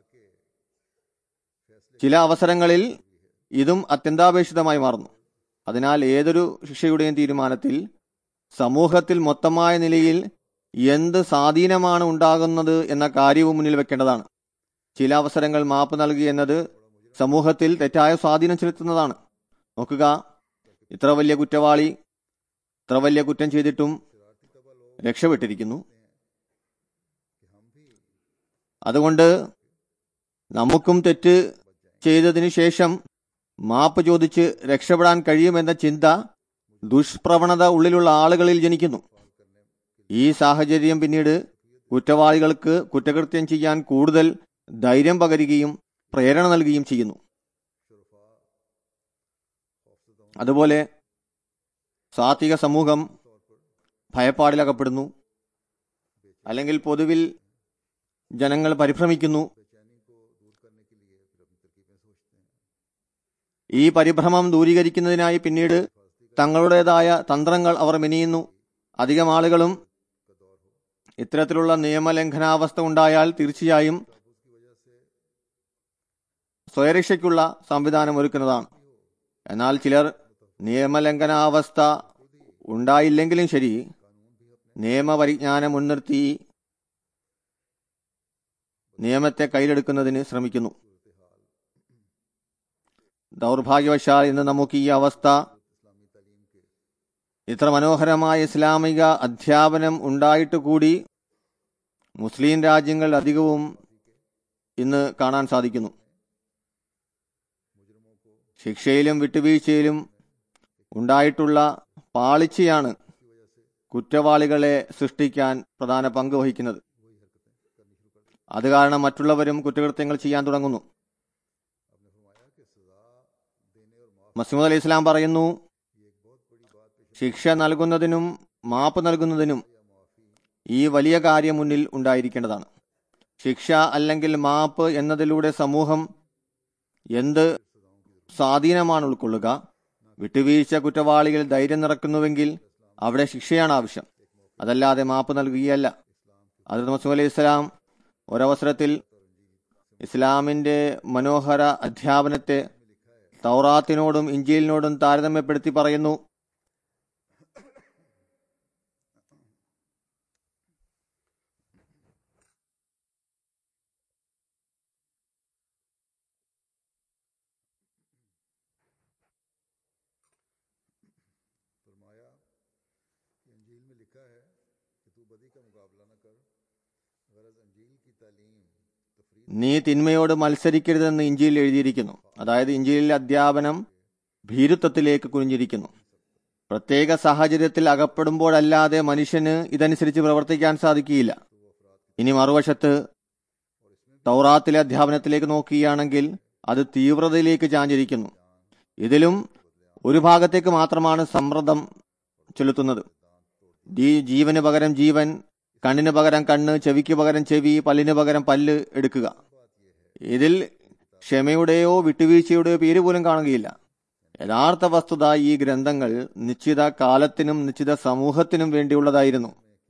ചില അവസരങ്ങളിൽ ഇതും അത്യന്താപേക്ഷിതമായി മാറുന്നു അതിനാൽ ഏതൊരു ശിക്ഷയുടെയും തീരുമാനത്തിൽ സമൂഹത്തിൽ മൊത്തമായ നിലയിൽ എന്ത് സ്വാധീനമാണ് ഉണ്ടാകുന്നത് എന്ന കാര്യവും മുന്നിൽ വെക്കേണ്ടതാണ് ചില അവസരങ്ങൾ മാപ്പ് നൽകി എന്നത് സമൂഹത്തിൽ തെറ്റായ സ്വാധീനം ചെലുത്തുന്നതാണ് നോക്കുക ഇത്ര വലിയ കുറ്റവാളി ഇത്ര വലിയ കുറ്റം ചെയ്തിട്ടും രക്ഷപ്പെട്ടിരിക്കുന്നു അതുകൊണ്ട് നമുക്കും തെറ്റ് ചെയ്തതിനു ശേഷം മാപ്പ് ചോദിച്ച് രക്ഷപ്പെടാൻ കഴിയുമെന്ന ചിന്ത ദുഷ്പ്രവണത ഉള്ളിലുള്ള ആളുകളിൽ ജനിക്കുന്നു ഈ സാഹചര്യം പിന്നീട് കുറ്റവാളികൾക്ക് കുറ്റകൃത്യം ചെയ്യാൻ കൂടുതൽ ധൈര്യം പകരുകയും പ്രേരണ നൽകുകയും ചെയ്യുന്നു അതുപോലെ സാത്വിക സമൂഹം ഭയപ്പാടിലകപ്പെടുന്നു അല്ലെങ്കിൽ പൊതുവിൽ ജനങ്ങൾ പരിഭ്രമിക്കുന്നു ഈ പരിഭ്രമം ദൂരീകരിക്കുന്നതിനായി പിന്നീട് തങ്ങളുടേതായ തന്ത്രങ്ങൾ അവർ മെനിയുന്നു അധികം ആളുകളും ഇത്തരത്തിലുള്ള നിയമലംഘനാവസ്ഥ ഉണ്ടായാൽ തീർച്ചയായും സ്വയരക്ഷയ്ക്കുള്ള സംവിധാനം ഒരുക്കുന്നതാണ് എന്നാൽ ചിലർ നിയമലംഘനാവസ്ഥ ഉണ്ടായില്ലെങ്കിലും ശരി നിയമപരിജ്ഞാനം മുൻനിർത്തി നിയമത്തെ കയ്യിലെടുക്കുന്നതിന് ശ്രമിക്കുന്നു ദൗർഭാഗ്യവശാൽ ഇന്ന് നമുക്ക് ഈ അവസ്ഥ ഇത്ര മനോഹരമായ ഇസ്ലാമിക അധ്യാപനം ഉണ്ടായിട്ട് കൂടി മുസ്ലിം രാജ്യങ്ങൾ അധികവും ഇന്ന് കാണാൻ സാധിക്കുന്നു ശിക്ഷയിലും വിട്ടുവീഴ്ചയിലും ഉണ്ടായിട്ടുള്ള പാളിച്ചയാണ് കുറ്റവാളികളെ സൃഷ്ടിക്കാൻ പ്രധാന പങ്ക് വഹിക്കുന്നത് അത് കാരണം മറ്റുള്ളവരും കുറ്റകൃത്യങ്ങൾ ചെയ്യാൻ തുടങ്ങുന്നു മസീമദ് അലി ഇസ്ലാം പറയുന്നു ശിക്ഷ നൽകുന്നതിനും മാപ്പ് നൽകുന്നതിനും ഈ വലിയ കാര്യം മുന്നിൽ ഉണ്ടായിരിക്കേണ്ടതാണ് ശിക്ഷ അല്ലെങ്കിൽ മാപ്പ് എന്നതിലൂടെ സമൂഹം എന്ത് സ്വാധീനമാണ് ഉൾക്കൊള്ളുക വിട്ടുവീഴ്ച കുറ്റവാളികൾ ധൈര്യം നിറക്കുന്നുവെങ്കിൽ അവിടെ ശിക്ഷയാണ് ആവശ്യം അതല്ലാതെ മാപ്പ് നൽകുകയല്ല അത് മസൂം അലൈഹി ഇസ്ലാം ഒരവസരത്തിൽ ഇസ്ലാമിന്റെ മനോഹര അധ്യാപനത്തെ തൗറാത്തിനോടും ഇഞ്ചിലിനോടും താരതമ്യപ്പെടുത്തി പറയുന്നു फरमाया कि अंजील में लिखा है कि तू बदी का मुकाबला न कर गरज अंजील की तालीम तफरीद നീ തിന്മയോട് മത്സരിക്കരുതെന്ന് ഇഞ്ചിയിൽ എഴുതിയിരിക്കുന്നു അതായത് ഇഞ്ചിയിലെ അധ്യാപനം ഭീരുത്വത്തിലേക്ക് കുനിഞ്ഞിരിക്കുന്നു പ്രത്യേക സാഹചര്യത്തിൽ അകപ്പെടുമ്പോഴല്ലാതെ മനുഷ്യന് ഇതനുസരിച്ച് പ്രവർത്തിക്കാൻ സാധിക്കുകയില്ല ഇനി മറുവശത്ത് തൗറാത്തിലെ അധ്യാപനത്തിലേക്ക് നോക്കുകയാണെങ്കിൽ അത് തീവ്രതയിലേക്ക് ചാഞ്ചിരിക്കുന്നു ഇതിലും ഒരു ഭാഗത്തേക്ക് മാത്രമാണ് സമ്മർദ്ദം ചെലുത്തുന്നത് ജീ- ജീവന് പകരം ജീവൻ കണ്ണിന് പകരം കണ്ണ് ചെവിക്ക് പകരം ചെവി പല്ലിന് പകരം പല്ല് എടുക്കുക ഇതിൽ ക്ഷമയുടെയോ വിട്ടുവീഴ്ചയുടെയോ പേര് പോലും കാണുകയില്ല യഥാർത്ഥ വസ്തുത ഈ ഗ്രന്ഥങ്ങൾ നിശ്ചിത കാലത്തിനും നിശ്ചിത സമൂഹത്തിനും വേണ്ടിയുള്ളതായിരുന്നു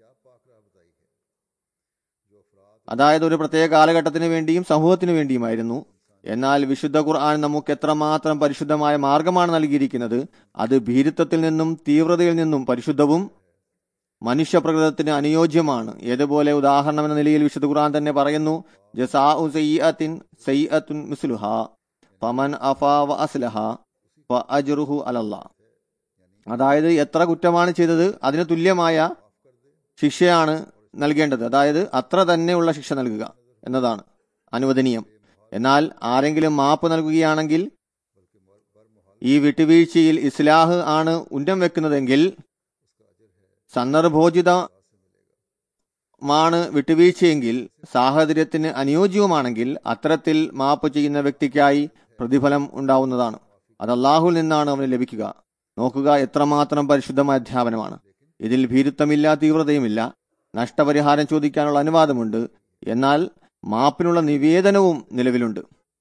അതായത് ഒരു പ്രത്യേക കാലഘട്ടത്തിന് വേണ്ടിയും സമൂഹത്തിനു വേണ്ടിയുമായിരുന്നു എന്നാൽ വിശുദ്ധ ഖുർആൻ നമുക്ക് എത്രമാത്രം പരിശുദ്ധമായ മാർഗമാണ് നൽകിയിരിക്കുന്നത് അത് ഭീരുത്വത്തിൽ നിന്നും തീവ്രതയിൽ നിന്നും പരിശുദ്ധവും മനുഷ്യപ്രകൃതത്തിന് അനുയോജ്യമാണ് ഏതുപോലെ ഉദാഹരണം എന്ന നിലയിൽ വിശുദ്ധ ഖുർആൻ തന്നെ പറയുന്നു ജസാഉ സയ്യിഅത്തിൻ സയ്യിഅത്തുൻ മിസ്ലുഹ ഫമൻ അഫാ വ അസ്ലഹ ഫ അജ്റുഹു അലല്ലാ അതായത് എത്ര കുറ്റമാണ് ചെയ്തത് അതിന് തുല്യമായ ശിക്ഷയാണ് നൽകേണ്ടത് അതായത് അത്ര തന്നെയുള്ള ശിക്ഷ നൽകുക എന്നതാണ് അനുവദനീയം എന്നാൽ ആരെങ്കിലും മാപ്പ് നൽകുകയാണെങ്കിൽ ഈ വിട്ടുവീഴ്ചയിൽ ഇസ്ലാഹ് ആണ് ഉന്നം വെക്കുന്നതെങ്കിൽ സന്ദർഭോചിതമാണ് വിട്ടുവീഴ്ചയെങ്കിൽ സാഹചര്യത്തിന് അനുയോജ്യവുമാണെങ്കിൽ അത്തരത്തിൽ മാപ്പ് ചെയ്യുന്ന വ്യക്തിക്കായി പ്രതിഫലം ഉണ്ടാവുന്നതാണ് അത് അള്ളാഹുൽ നിന്നാണ് അവന് ലഭിക്കുക നോക്കുക എത്രമാത്രം പരിശുദ്ധമായ അധ്യാപനമാണ് ഇതിൽ ഭീരുത്വമില്ല തീവ്രതയുമില്ല നഷ്ടപരിഹാരം ചോദിക്കാനുള്ള അനുവാദമുണ്ട് എന്നാൽ മാപ്പിനുള്ള നിവേദനവും നിലവിലുണ്ട്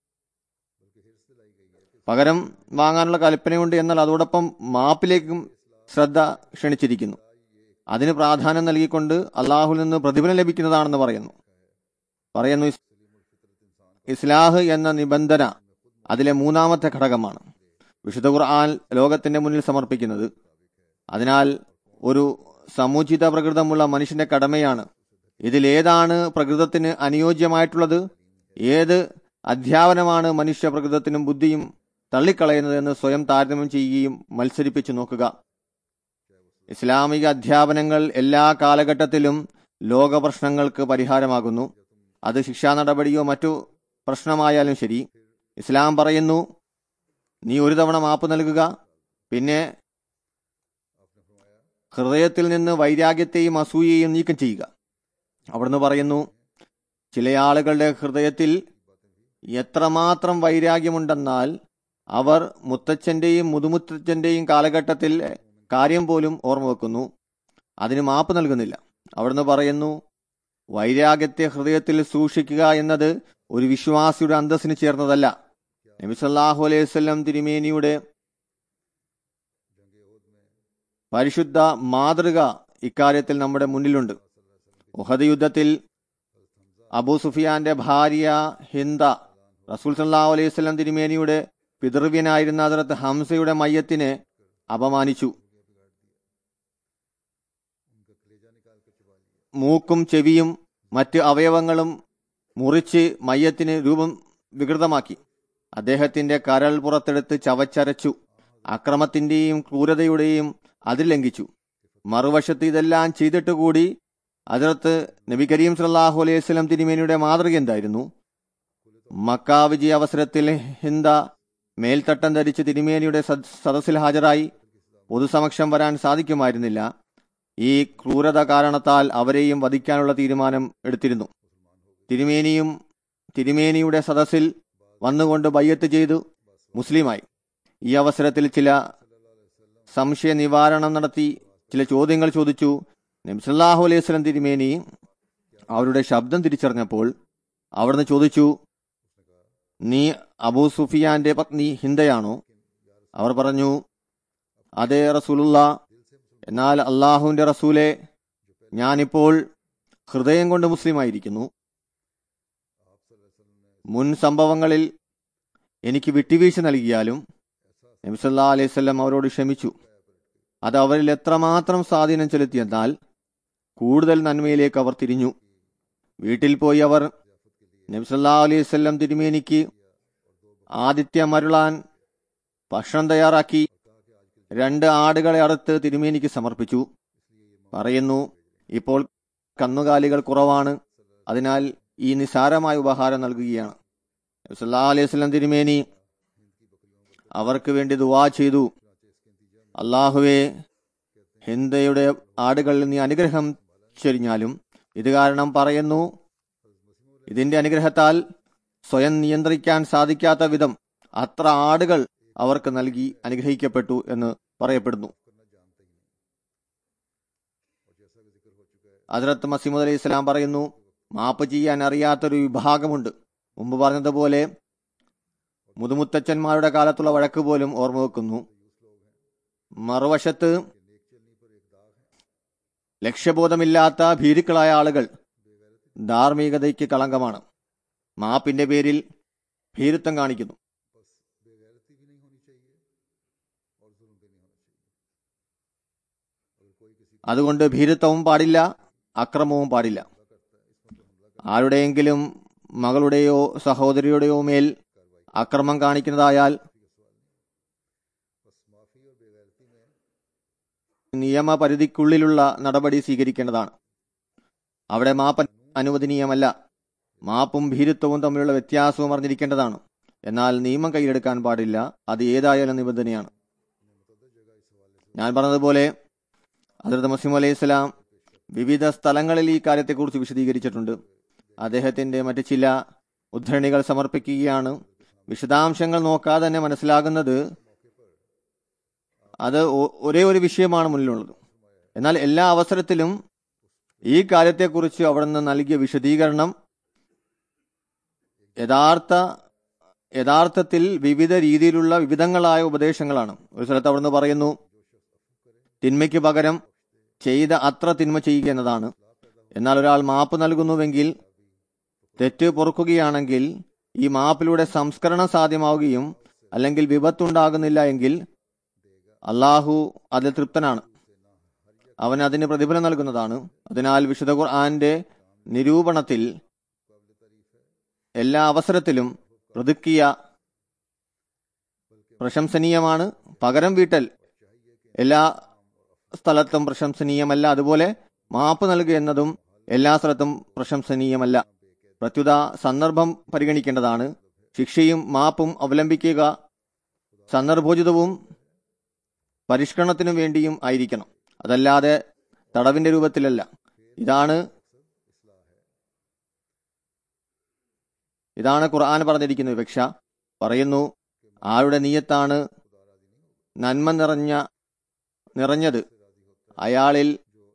പകരം വാങ്ങാനുള്ള കൽപ്പനയുണ്ട് എന്നാൽ അതോടൊപ്പം മാപ്പിലേക്കും ശ്രദ്ധ ക്ഷണിച്ചിരിക്കുന്നു അതിന് പ്രാധാന്യം നൽകിക്കൊണ്ട് അള്ളാഹുൽ നിന്ന് പ്രതിഫലം ലഭിക്കുന്നതാണെന്ന് പറയുന്നു പറയുന്നു ഇസ്- ഇസ്ലാഹ് എന്ന നിബന്ധന അതിലെ മൂന്നാമത്തെ ഘടകമാണ് വിശുദ്ധ ഖുർആൻ ലോകത്തിന്റെ മുന്നിൽ സമർപ്പിക്കുന്നത് അതിനാൽ ഒരു സമുചിത പ്രകൃതമുള്ള മനുഷ്യന്റെ കടമയാണ് ഇതിലേതാണ് പ്രകൃതത്തിന് അനുയോജ്യമായിട്ടുള്ളത് ഏത് അധ്യാപനമാണ് മനുഷ്യ പ്രകൃതത്തിനും ബുദ്ധിയും തള്ളിക്കളയുന്നതെന്ന് സ്വയം താരതമ്യം ചെയ്യുകയും മത്സരിപ്പിച്ചു നോക്കുക ഇസ്ലാമിക അധ്യാപനങ്ങൾ എല്ലാ കാലഘട്ടത്തിലും ലോക പ്രശ്നങ്ങൾക്ക് പരിഹാരമാകുന്നു അത് ശിക്ഷാ നടപടിയോ മറ്റു പ്രശ്നമായാലും ശരി ഇസ്ലാം പറയുന്നു നീ ഒരു തവണ മാപ്പ് നൽകുക പിന്നെ ഹൃദയത്തിൽ നിന്ന് വൈരാഗ്യത്തെയും അസൂയയും നീക്കം ചെയ്യുക അവിടുന്ന് പറയുന്നു ചില ആളുകളുടെ ഹൃദയത്തിൽ എത്രമാത്രം വൈരാഗ്യമുണ്ടെന്നാൽ അവർ മുത്തച്ഛന്റെയും മുതുമുത്തച്ഛന്റെയും കാലഘട്ടത്തിൽ കാര്യം പോലും ഓർമ്മ വെക്കുന്നു അതിന് മാപ്പ് നൽകുന്നില്ല അവിടുന്ന് പറയുന്നു വൈരാഗ്യത്തെ ഹൃദയത്തിൽ സൂക്ഷിക്കുക എന്നത് ഒരു വിശ്വാസിയുടെ അന്തസ്സിന് ചേർന്നതല്ല നബി സല്ലല്ലാഹു അലൈഹി വസല്ലം തിരുമേനിയുടെ പരിശുദ്ധ മാതൃക ഇക്കാര്യത്തിൽ നമ്മുടെ മുന്നിലുണ്ട് ഉഹദ് യുദ്ധത്തിൽ അബൂ സുഫിയാന്റെ ഭാര്യ ഹിന്ദ റസൂൽ സല്ലല്ലാഹു അലൈഹി വസല്ലം തിരുമേനിയുടെ പിതൃവ്യനായിരുന്ന അതിർത്ത് ഹംസയുടെ മയ്യത്തിനെ അപമാനിച്ചു മൂക്കും ചെവിയും മറ്റ് അവയവങ്ങളും മുറിച്ച് മയ്യത്തിന് രൂപം വികൃതമാക്കി അദ്ദേഹത്തിന്റെ കരൾ പുറത്തെടുത്ത് ചവച്ചരച്ചു അക്രമത്തിന്റെയും ക്രൂരതയുടെയും അതിർ ലംഘിച്ചു മറുവശത്ത് ഇതെല്ലാം ചെയ്തിട്ട് കൂടി അതിർത്ത് നബി കരീം സല്ലാഹു അലൈഹി സ്വലം തിരുമേനിയുടെ മാതൃക എന്തായിരുന്നു മക്ക വിജയ അവസരത്തിൽ ഹിന്ദ മേൽത്തട്ടം ധരിച്ച് തിരുമേനിയുടെ സദ്- സദസ്സിൽ ഹാജരായി പൊതുസമക്ഷം വരാൻ സാധിക്കുമായിരുന്നില്ല ഈ ക്രൂരത കാരണത്താൽ അവരെയും വധിക്കാനുള്ള തീരുമാനം എടുത്തിരുന്നു തിരുമേനിയും തിരുമേനിയുടെ സദസ്സിൽ വന്നുകൊണ്ട് ബയ്യത്ത് ചെയ്തു മുസ്ലിമായി ഈ അവസരത്തിൽ ചില സംശയ നിവാരണം നടത്തി ചില ചോദ്യങ്ങൾ ചോദിച്ചു നബ്സല്ലാഹു അലൈഹി സ്വലം തിരുമേനി അവരുടെ ശബ്ദം തിരിച്ചറിഞ്ഞപ്പോൾ അവിടുന്ന് ചോദിച്ചു നീ അബൂ സുഫിയാന്റെ പത്നി ഹിന്ദയാണോ അവർ പറഞ്ഞു അതെ റസൂലുള്ള എന്നാൽ അള്ളാഹുവിന്റെ റസൂലെ ഞാനിപ്പോൾ ഹൃദയം കൊണ്ട് മുസ്ലിമായിരിക്കുന്നു മുൻ സംഭവങ്ങളിൽ എനിക്ക് വിട്ടുവീഴ്ച നൽകിയാലും നബിസല്ലാ അലൈഹി സ്വല്ലം അവരോട് ക്ഷമിച്ചു അത് അവരിൽ എത്രമാത്രം സ്വാധീനം ചെലുത്തിയെന്നാൽ കൂടുതൽ നന്മയിലേക്ക് അവർ തിരിഞ്ഞു വീട്ടിൽ പോയി അവർ നബ്സല്ലാ അലൈഹി സ്വല്ലം തിരുമേനിക്ക് ആദിത്യം അരുളാൻ ഭക്ഷണം തയ്യാറാക്കി രണ്ട് ആടുകളെ അറുത്ത് തിരുമേനിക്ക് സമർപ്പിച്ചു പറയുന്നു ഇപ്പോൾ കന്നുകാലികൾ കുറവാണ് അതിനാൽ ഈ നിസാരമായ ഉപഹാരം നൽകുകയാണ് നബ്സല്ലാ അലൈഹി സ്വലം തിരുമേനി അവർക്ക് വേണ്ടി ദുവാ ചെയ്തു അള്ളാഹുവെ ഹിന്ദയുടെ ആടുകളിൽ നീ അനുഗ്രഹം ചൊരിഞ്ഞാലും ഇത് കാരണം പറയുന്നു ഇതിന്റെ അനുഗ്രഹത്താൽ സ്വയം നിയന്ത്രിക്കാൻ സാധിക്കാത്ത വിധം അത്ര ആടുകൾ അവർക്ക് നൽകി അനുഗ്രഹിക്കപ്പെട്ടു എന്ന് പറയപ്പെടുന്നു ഹജറത്ത് മസീമുദ് അലൈഹി ഇസ്ലാം പറയുന്നു മാപ്പ് ചെയ്യാൻ അറിയാത്തൊരു വിഭാഗമുണ്ട് മുമ്പ് പറഞ്ഞതുപോലെ മുതുമുത്തച്ഛന്മാരുടെ കാലത്തുള്ള വഴക്ക് പോലും ഓർമ്മ വെക്കുന്നു മറുവശത്ത് ലക്ഷ്യബോധമില്ലാത്ത ഭീരുക്കളായ ആളുകൾ ധാർമ്മികതയ്ക്ക് കളങ്കമാണ് മാപ്പിന്റെ പേരിൽ ഭീരുത്വം കാണിക്കുന്നു അതുകൊണ്ട് ഭീരുത്വവും പാടില്ല അക്രമവും പാടില്ല ആരുടെയെങ്കിലും മകളുടെയോ സഹോദരിയുടെയോ മേൽ അക്രമം കാണിക്കുന്നതായാൽ നിയമപരിധിക്കുള്ളിലുള്ള നടപടി സ്വീകരിക്കേണ്ടതാണ് അവിടെ മാപ്പ് അനുവദനീയമല്ല മാപ്പും ഭീരുത്വവും തമ്മിലുള്ള വ്യത്യാസവും അറിഞ്ഞിരിക്കേണ്ടതാണ് എന്നാൽ നിയമം കയ്യിലെടുക്കാൻ പാടില്ല അത് ഏതായാലും നിബന്ധനയാണ് ഞാൻ പറഞ്ഞതുപോലെ ഹസരത്ത് മുസ്ലിം അലൈഹി സ്വലാം വിവിധ സ്ഥലങ്ങളിൽ ഈ കാര്യത്തെക്കുറിച്ച് വിശദീകരിച്ചിട്ടുണ്ട് അദ്ദേഹത്തിന്റെ മറ്റ് ചില ഉദ്ധരണികൾ സമർപ്പിക്കുകയാണ് വിശദാംശങ്ങൾ നോക്കാതെ തന്നെ മനസ്സിലാകുന്നത് അത് ഒ- ഒരേ ഒരു വിഷയമാണ് മുന്നിലുള്ളത് എന്നാൽ എല്ലാ അവസരത്തിലും ഈ കാര്യത്തെക്കുറിച്ച് അവിടുന്ന് നൽകിയ വിശദീകരണം യഥാർത്ഥ യഥാർത്ഥത്തിൽ വിവിധ രീതിയിലുള്ള വിവിധങ്ങളായ ഉപദേശങ്ങളാണ് ഒരു സ്ഥലത്ത് അവിടുന്ന് പറയുന്നു തിന്മയ്ക്ക് പകരം ചെയ്ത അത്ര തിന്മ ചെയ്യുക എന്നതാണ് എന്നാൽ ഒരാൾ മാപ്പ് നൽകുന്നുവെങ്കിൽ തെറ്റ് പൊറുക്കുകയാണെങ്കിൽ ഈ മാപ്പിലൂടെ സംസ്കരണം സാധ്യമാവുകയും അല്ലെങ്കിൽ വിപത്തുണ്ടാകുന്നില്ല എങ്കിൽ അള്ളാഹു അതിൽ തൃപ്തനാണ് അവൻ അതിന് പ്രതിഫലം നൽകുന്നതാണ് അതിനാൽ വിശുദ്ധ ഖുർആന്റെ നിരൂപണത്തിൽ എല്ലാ അവസരത്തിലും പ്രതിക്രിയ പ്രശംസനീയമാണ് പകരം വീട്ടൽ എല്ലാ സ്ഥലത്തും പ്രശംസനീയമല്ല അതുപോലെ മാപ്പ് നൽകുക എന്നതും എല്ലാ സ്ഥലത്തും പ്രശംസനീയമല്ല പ്രത്യുത സന്ദർഭം പരിഗണിക്കേണ്ടതാണ് ശിക്ഷയും മാപ്പും അവലംബിക്കുക സന്ദർഭോചിതവും പരിഷ്കരണത്തിനും വേണ്ടിയും ആയിരിക്കണം അതല്ലാതെ തടവിന്റെ രൂപത്തിലല്ല ഇതാണ് ഇതാണ് ഖുർആൻ പറഞ്ഞിരിക്കുന്ന വിവക്ഷ പറയുന്നു ആരുടെ നീയത്താണ് നന്മ നിറഞ്ഞ നിറഞ്ഞത് അയാളിൽ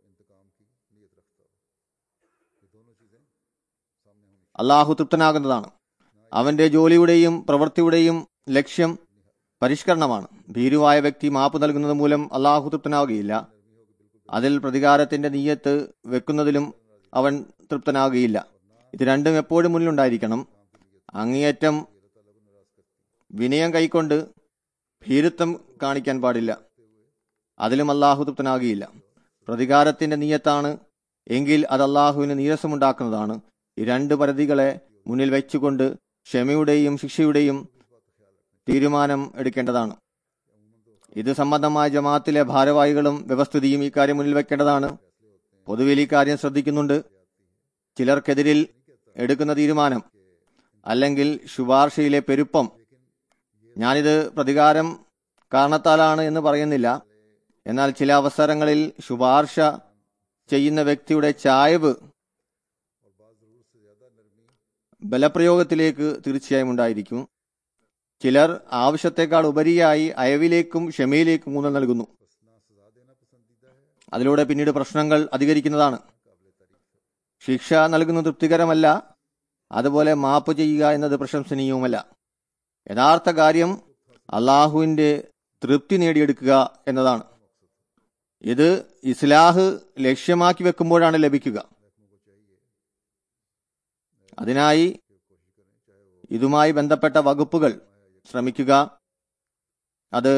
അള്ളാഹു തൃപ്തനാകുന്നതാണ് അവന്റെ ജോലിയുടെയും പ്രവൃത്തിയുടെയും ലക്ഷ്യം പരിഷ്കരണമാണ് ഭീരുവായ വ്യക്തി മാപ്പ് നൽകുന്നത് മൂലം അള്ളാഹു തൃപ്തനാവുകയില്ല അതിൽ പ്രതികാരത്തിന്റെ നീയത്ത് വെക്കുന്നതിലും അവൻ തൃപ്തനാവുകയില്ല ഇത് രണ്ടും എപ്പോഴും മുന്നിലുണ്ടായിരിക്കണം അങ്ങേയറ്റം വിനയം കൈക്കൊണ്ട് ഭീരുത്വം കാണിക്കാൻ പാടില്ല അതിലും അള്ളാഹു തൃപ്തനാകുകയില്ല പ്രതികാരത്തിന്റെ നീയത്താണ് എങ്കിൽ അത് അള്ളാഹുവിന് നീരസമുണ്ടാക്കുന്നതാണ് ഈ രണ്ട് പരിധികളെ മുന്നിൽ വെച്ചുകൊണ്ട് ക്ഷമയുടെയും ശിക്ഷയുടെയും തീരുമാനം എടുക്കേണ്ടതാണ് ഇത് സംബന്ധമായ ജമാഅത്തിലെ ഭാരവാഹികളും വ്യവസ്ഥിതിയും ഈ കാര്യം മുന്നിൽ വെക്കേണ്ടതാണ് പൊതുവിൽ ഈ കാര്യം ശ്രദ്ധിക്കുന്നുണ്ട് ചിലർക്കെതിരിൽ എടുക്കുന്ന തീരുമാനം അല്ലെങ്കിൽ ശുപാർശയിലെ പെരുപ്പം ഞാനിത് പ്രതികാരം കാരണത്താലാണ് എന്ന് പറയുന്നില്ല എന്നാൽ ചില അവസരങ്ങളിൽ ശുപാർശ ചെയ്യുന്ന വ്യക്തിയുടെ ചായവ് ബലപ്രയോഗത്തിലേക്ക് തീർച്ചയായും ഉണ്ടായിരിക്കും ചിലർ ആവശ്യത്തെക്കാൾ ഉപരിയായി അയവിലേക്കും ക്ഷമയിലേക്കും ഊന്നൽ നൽകുന്നു അതിലൂടെ പിന്നീട് പ്രശ്നങ്ങൾ അധികരിക്കുന്നതാണ് ശിക്ഷ നൽകുന്നത് തൃപ്തികരമല്ല അതുപോലെ മാപ്പ് ചെയ്യുക എന്നത് പ്രശംസനീയവുമല്ല യഥാർത്ഥ കാര്യം അള്ളാഹുവിന്റെ തൃപ്തി നേടിയെടുക്കുക എന്നതാണ് ഇത് ഇസ്ലാഹ് ലക്ഷ്യമാക്കി വെക്കുമ്പോഴാണ് ലഭിക്കുക അതിനായി ഇതുമായി ബന്ധപ്പെട്ട വകുപ്പുകൾ ശ്രമിക്കുക അത്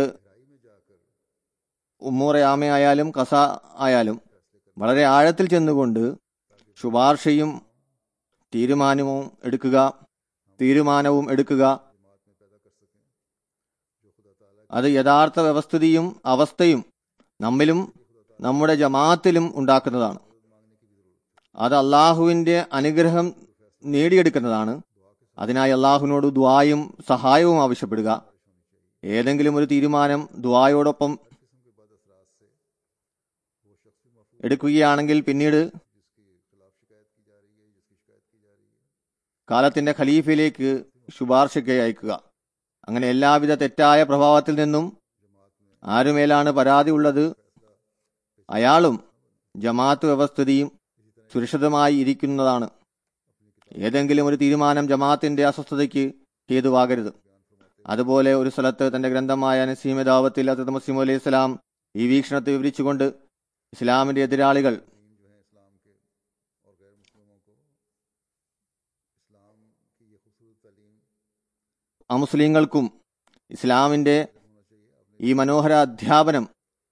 ഉമ്മൂറയാമയായാലും കസ ആയാലും വളരെ ആഴത്തിൽ ചെന്നുകൊണ്ട് ശുപാർശയും തീരുമാനവും എടുക്കുക തീരുമാനവും എടുക്കുക അത് യഥാർത്ഥ വ്യവസ്ഥിതിയും അവസ്ഥയും നമ്മിലും നമ്മുടെ ജമാഅത്തിലും ഉണ്ടാക്കുന്നതാണ് അത് അള്ളാഹുവിന്റെ അനുഗ്രഹം നേടിയെടുക്കുന്നതാണ് അതിനായി അള്ളാഹുവിനോട് ദ്വായും സഹായവും ആവശ്യപ്പെടുക ഏതെങ്കിലും ഒരു തീരുമാനം ദ്വായോടൊപ്പം എടുക്കുകയാണെങ്കിൽ പിന്നീട് കാലത്തിന്റെ ഖലീഫയിലേക്ക് ശുപാർശയ്ക്ക് അയക്കുക അങ്ങനെ എല്ലാവിധ തെറ്റായ പ്രഭാവത്തിൽ നിന്നും ആരുമേലാണ് പരാതി ഉള്ളത് അയാളും ജമാഅത്ത് വ്യവസ്ഥിതിയും സുരക്ഷിതമായി ഇരിക്കുന്നതാണ് ഏതെങ്കിലും ഒരു തീരുമാനം ജമാഅത്തിന്റെ അസ്വസ്ഥതയ്ക്ക് ഹേതുവാകരുത് അതുപോലെ ഒരു സ്ഥലത്ത് തന്റെ ഗ്രന്ഥമായ നസീമ ദാവത്തിൽ അത്തത് മസീം അലൈഹി സ്വലാം ഈ വീക്ഷണത്തെ വിവരിച്ചുകൊണ്ട് ഇസ്ലാമിന്റെ എതിരാളികൾ അമുസ്ലിങ്ങൾക്കും ഇസ്ലാമിന്റെ ഈ മനോഹര അധ്യാപനം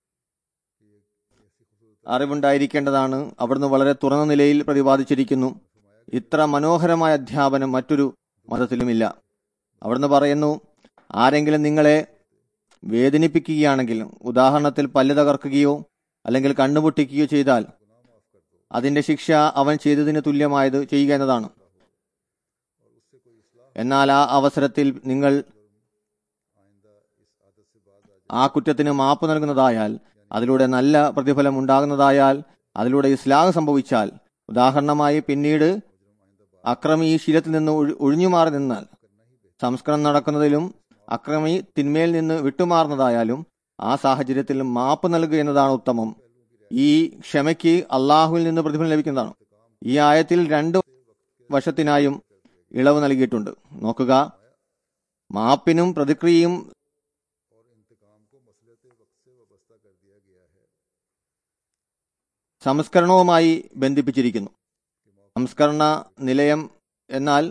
അറിവുണ്ടായിരിക്കേണ്ടതാണ് അവിടുന്ന് വളരെ തുറന്ന നിലയിൽ പ്രതിപാദിച്ചിരിക്കുന്നു ഇത്ര മനോഹരമായ അധ്യാപനം മറ്റൊരു മതത്തിലുമില്ല അവിടുന്ന് പറയുന്നു ആരെങ്കിലും നിങ്ങളെ വേദനിപ്പിക്കുകയാണെങ്കിൽ ഉദാഹരണത്തിൽ പല്ല് തകർക്കുകയോ അല്ലെങ്കിൽ കണ്ണുപൊട്ടിക്കുകയോ ചെയ്താൽ അതിന്റെ ശിക്ഷ അവൻ ചെയ്തതിന് തുല്യമായത് ചെയ്യുക എന്നതാണ് എന്നാൽ ആ അവസരത്തിൽ നിങ്ങൾ ആ കുറ്റത്തിന് മാപ്പ് നൽകുന്നതായാൽ അതിലൂടെ നല്ല പ്രതിഫലം ഉണ്ടാകുന്നതായാൽ അതിലൂടെ ഇസ്ലാം സംഭവിച്ചാൽ ഉദാഹരണമായി പിന്നീട് അക്രമി ഈ ശീലത്തിൽ നിന്ന് ഒഴി- ഒഴിഞ്ഞുമാറി നിന്നാൽ സംസ്കരണം നടക്കുന്നതിലും അക്രമി തിന്മയിൽ നിന്ന് വിട്ടുമാറുന്നതായാലും ആ സാഹചര്യത്തിൽ മാപ്പ് നൽകുക എന്നതാണ് ഉത്തമം ഈ ക്ഷമയ്ക്ക് അള്ളാഹുവിൽ നിന്ന് പ്രതിഫലം ലഭിക്കുന്നതാണ് ഈ ആയത്തിൽ രണ്ട് വശത്തിനായും ഇളവ് നൽകിയിട്ടുണ്ട് നോക്കുക മാപ്പിനും പ്രതിക്രിയയും സംസ്കരണവുമായി ബന്ധിപ്പിച്ചിരിക്കുന്നു സംസ്കരണ നിലയം എന്നാൽ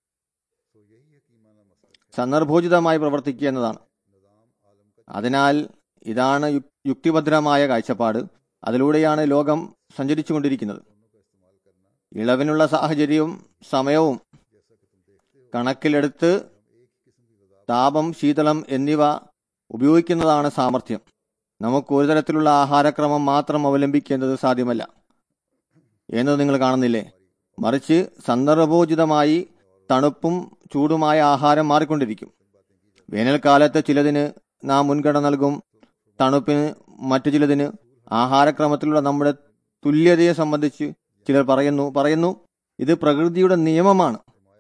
സന്ദർഭോചിതമായി പ്രവർത്തിക്കുക എന്നതാണ് അതിനാൽ ഇതാണ് യു- യുക്തിഭദ്രമായ കാഴ്ചപ്പാട് അതിലൂടെയാണ് ലോകം സഞ്ചരിച്ചുകൊണ്ടിരിക്കുന്നത് ഇളവിനുള്ള സാഹചര്യവും സമയവും കണക്കിലെടുത്ത് താപം ശീതളം എന്നിവ ഉപയോഗിക്കുന്നതാണ് സാമർഥ്യം നമുക്ക് ഒരു തരത്തിലുള്ള ആഹാരക്രമം മാത്രം അവലംബിക്കേണ്ടത് സാധ്യമല്ല എന്നത് നിങ്ങൾ കാണുന്നില്ലേ മറിച്ച് സന്ദർഭോചിതമായി തണുപ്പും ചൂടുമായ ആഹാരം മാറിക്കൊണ്ടിരിക്കും വേനൽക്കാലത്ത് ചിലതിന് നാം മുൻഗണന നൽകും തണുപ്പിന് മറ്റു ചിലതിന് ആഹാരക്രമത്തിലുള്ള നമ്മുടെ തുല്യതയെ സംബന്ധിച്ച് ചിലർ പറയുന്നു പറയുന്നു ഇത് പ്രകൃതിയുടെ നിയമമാണ്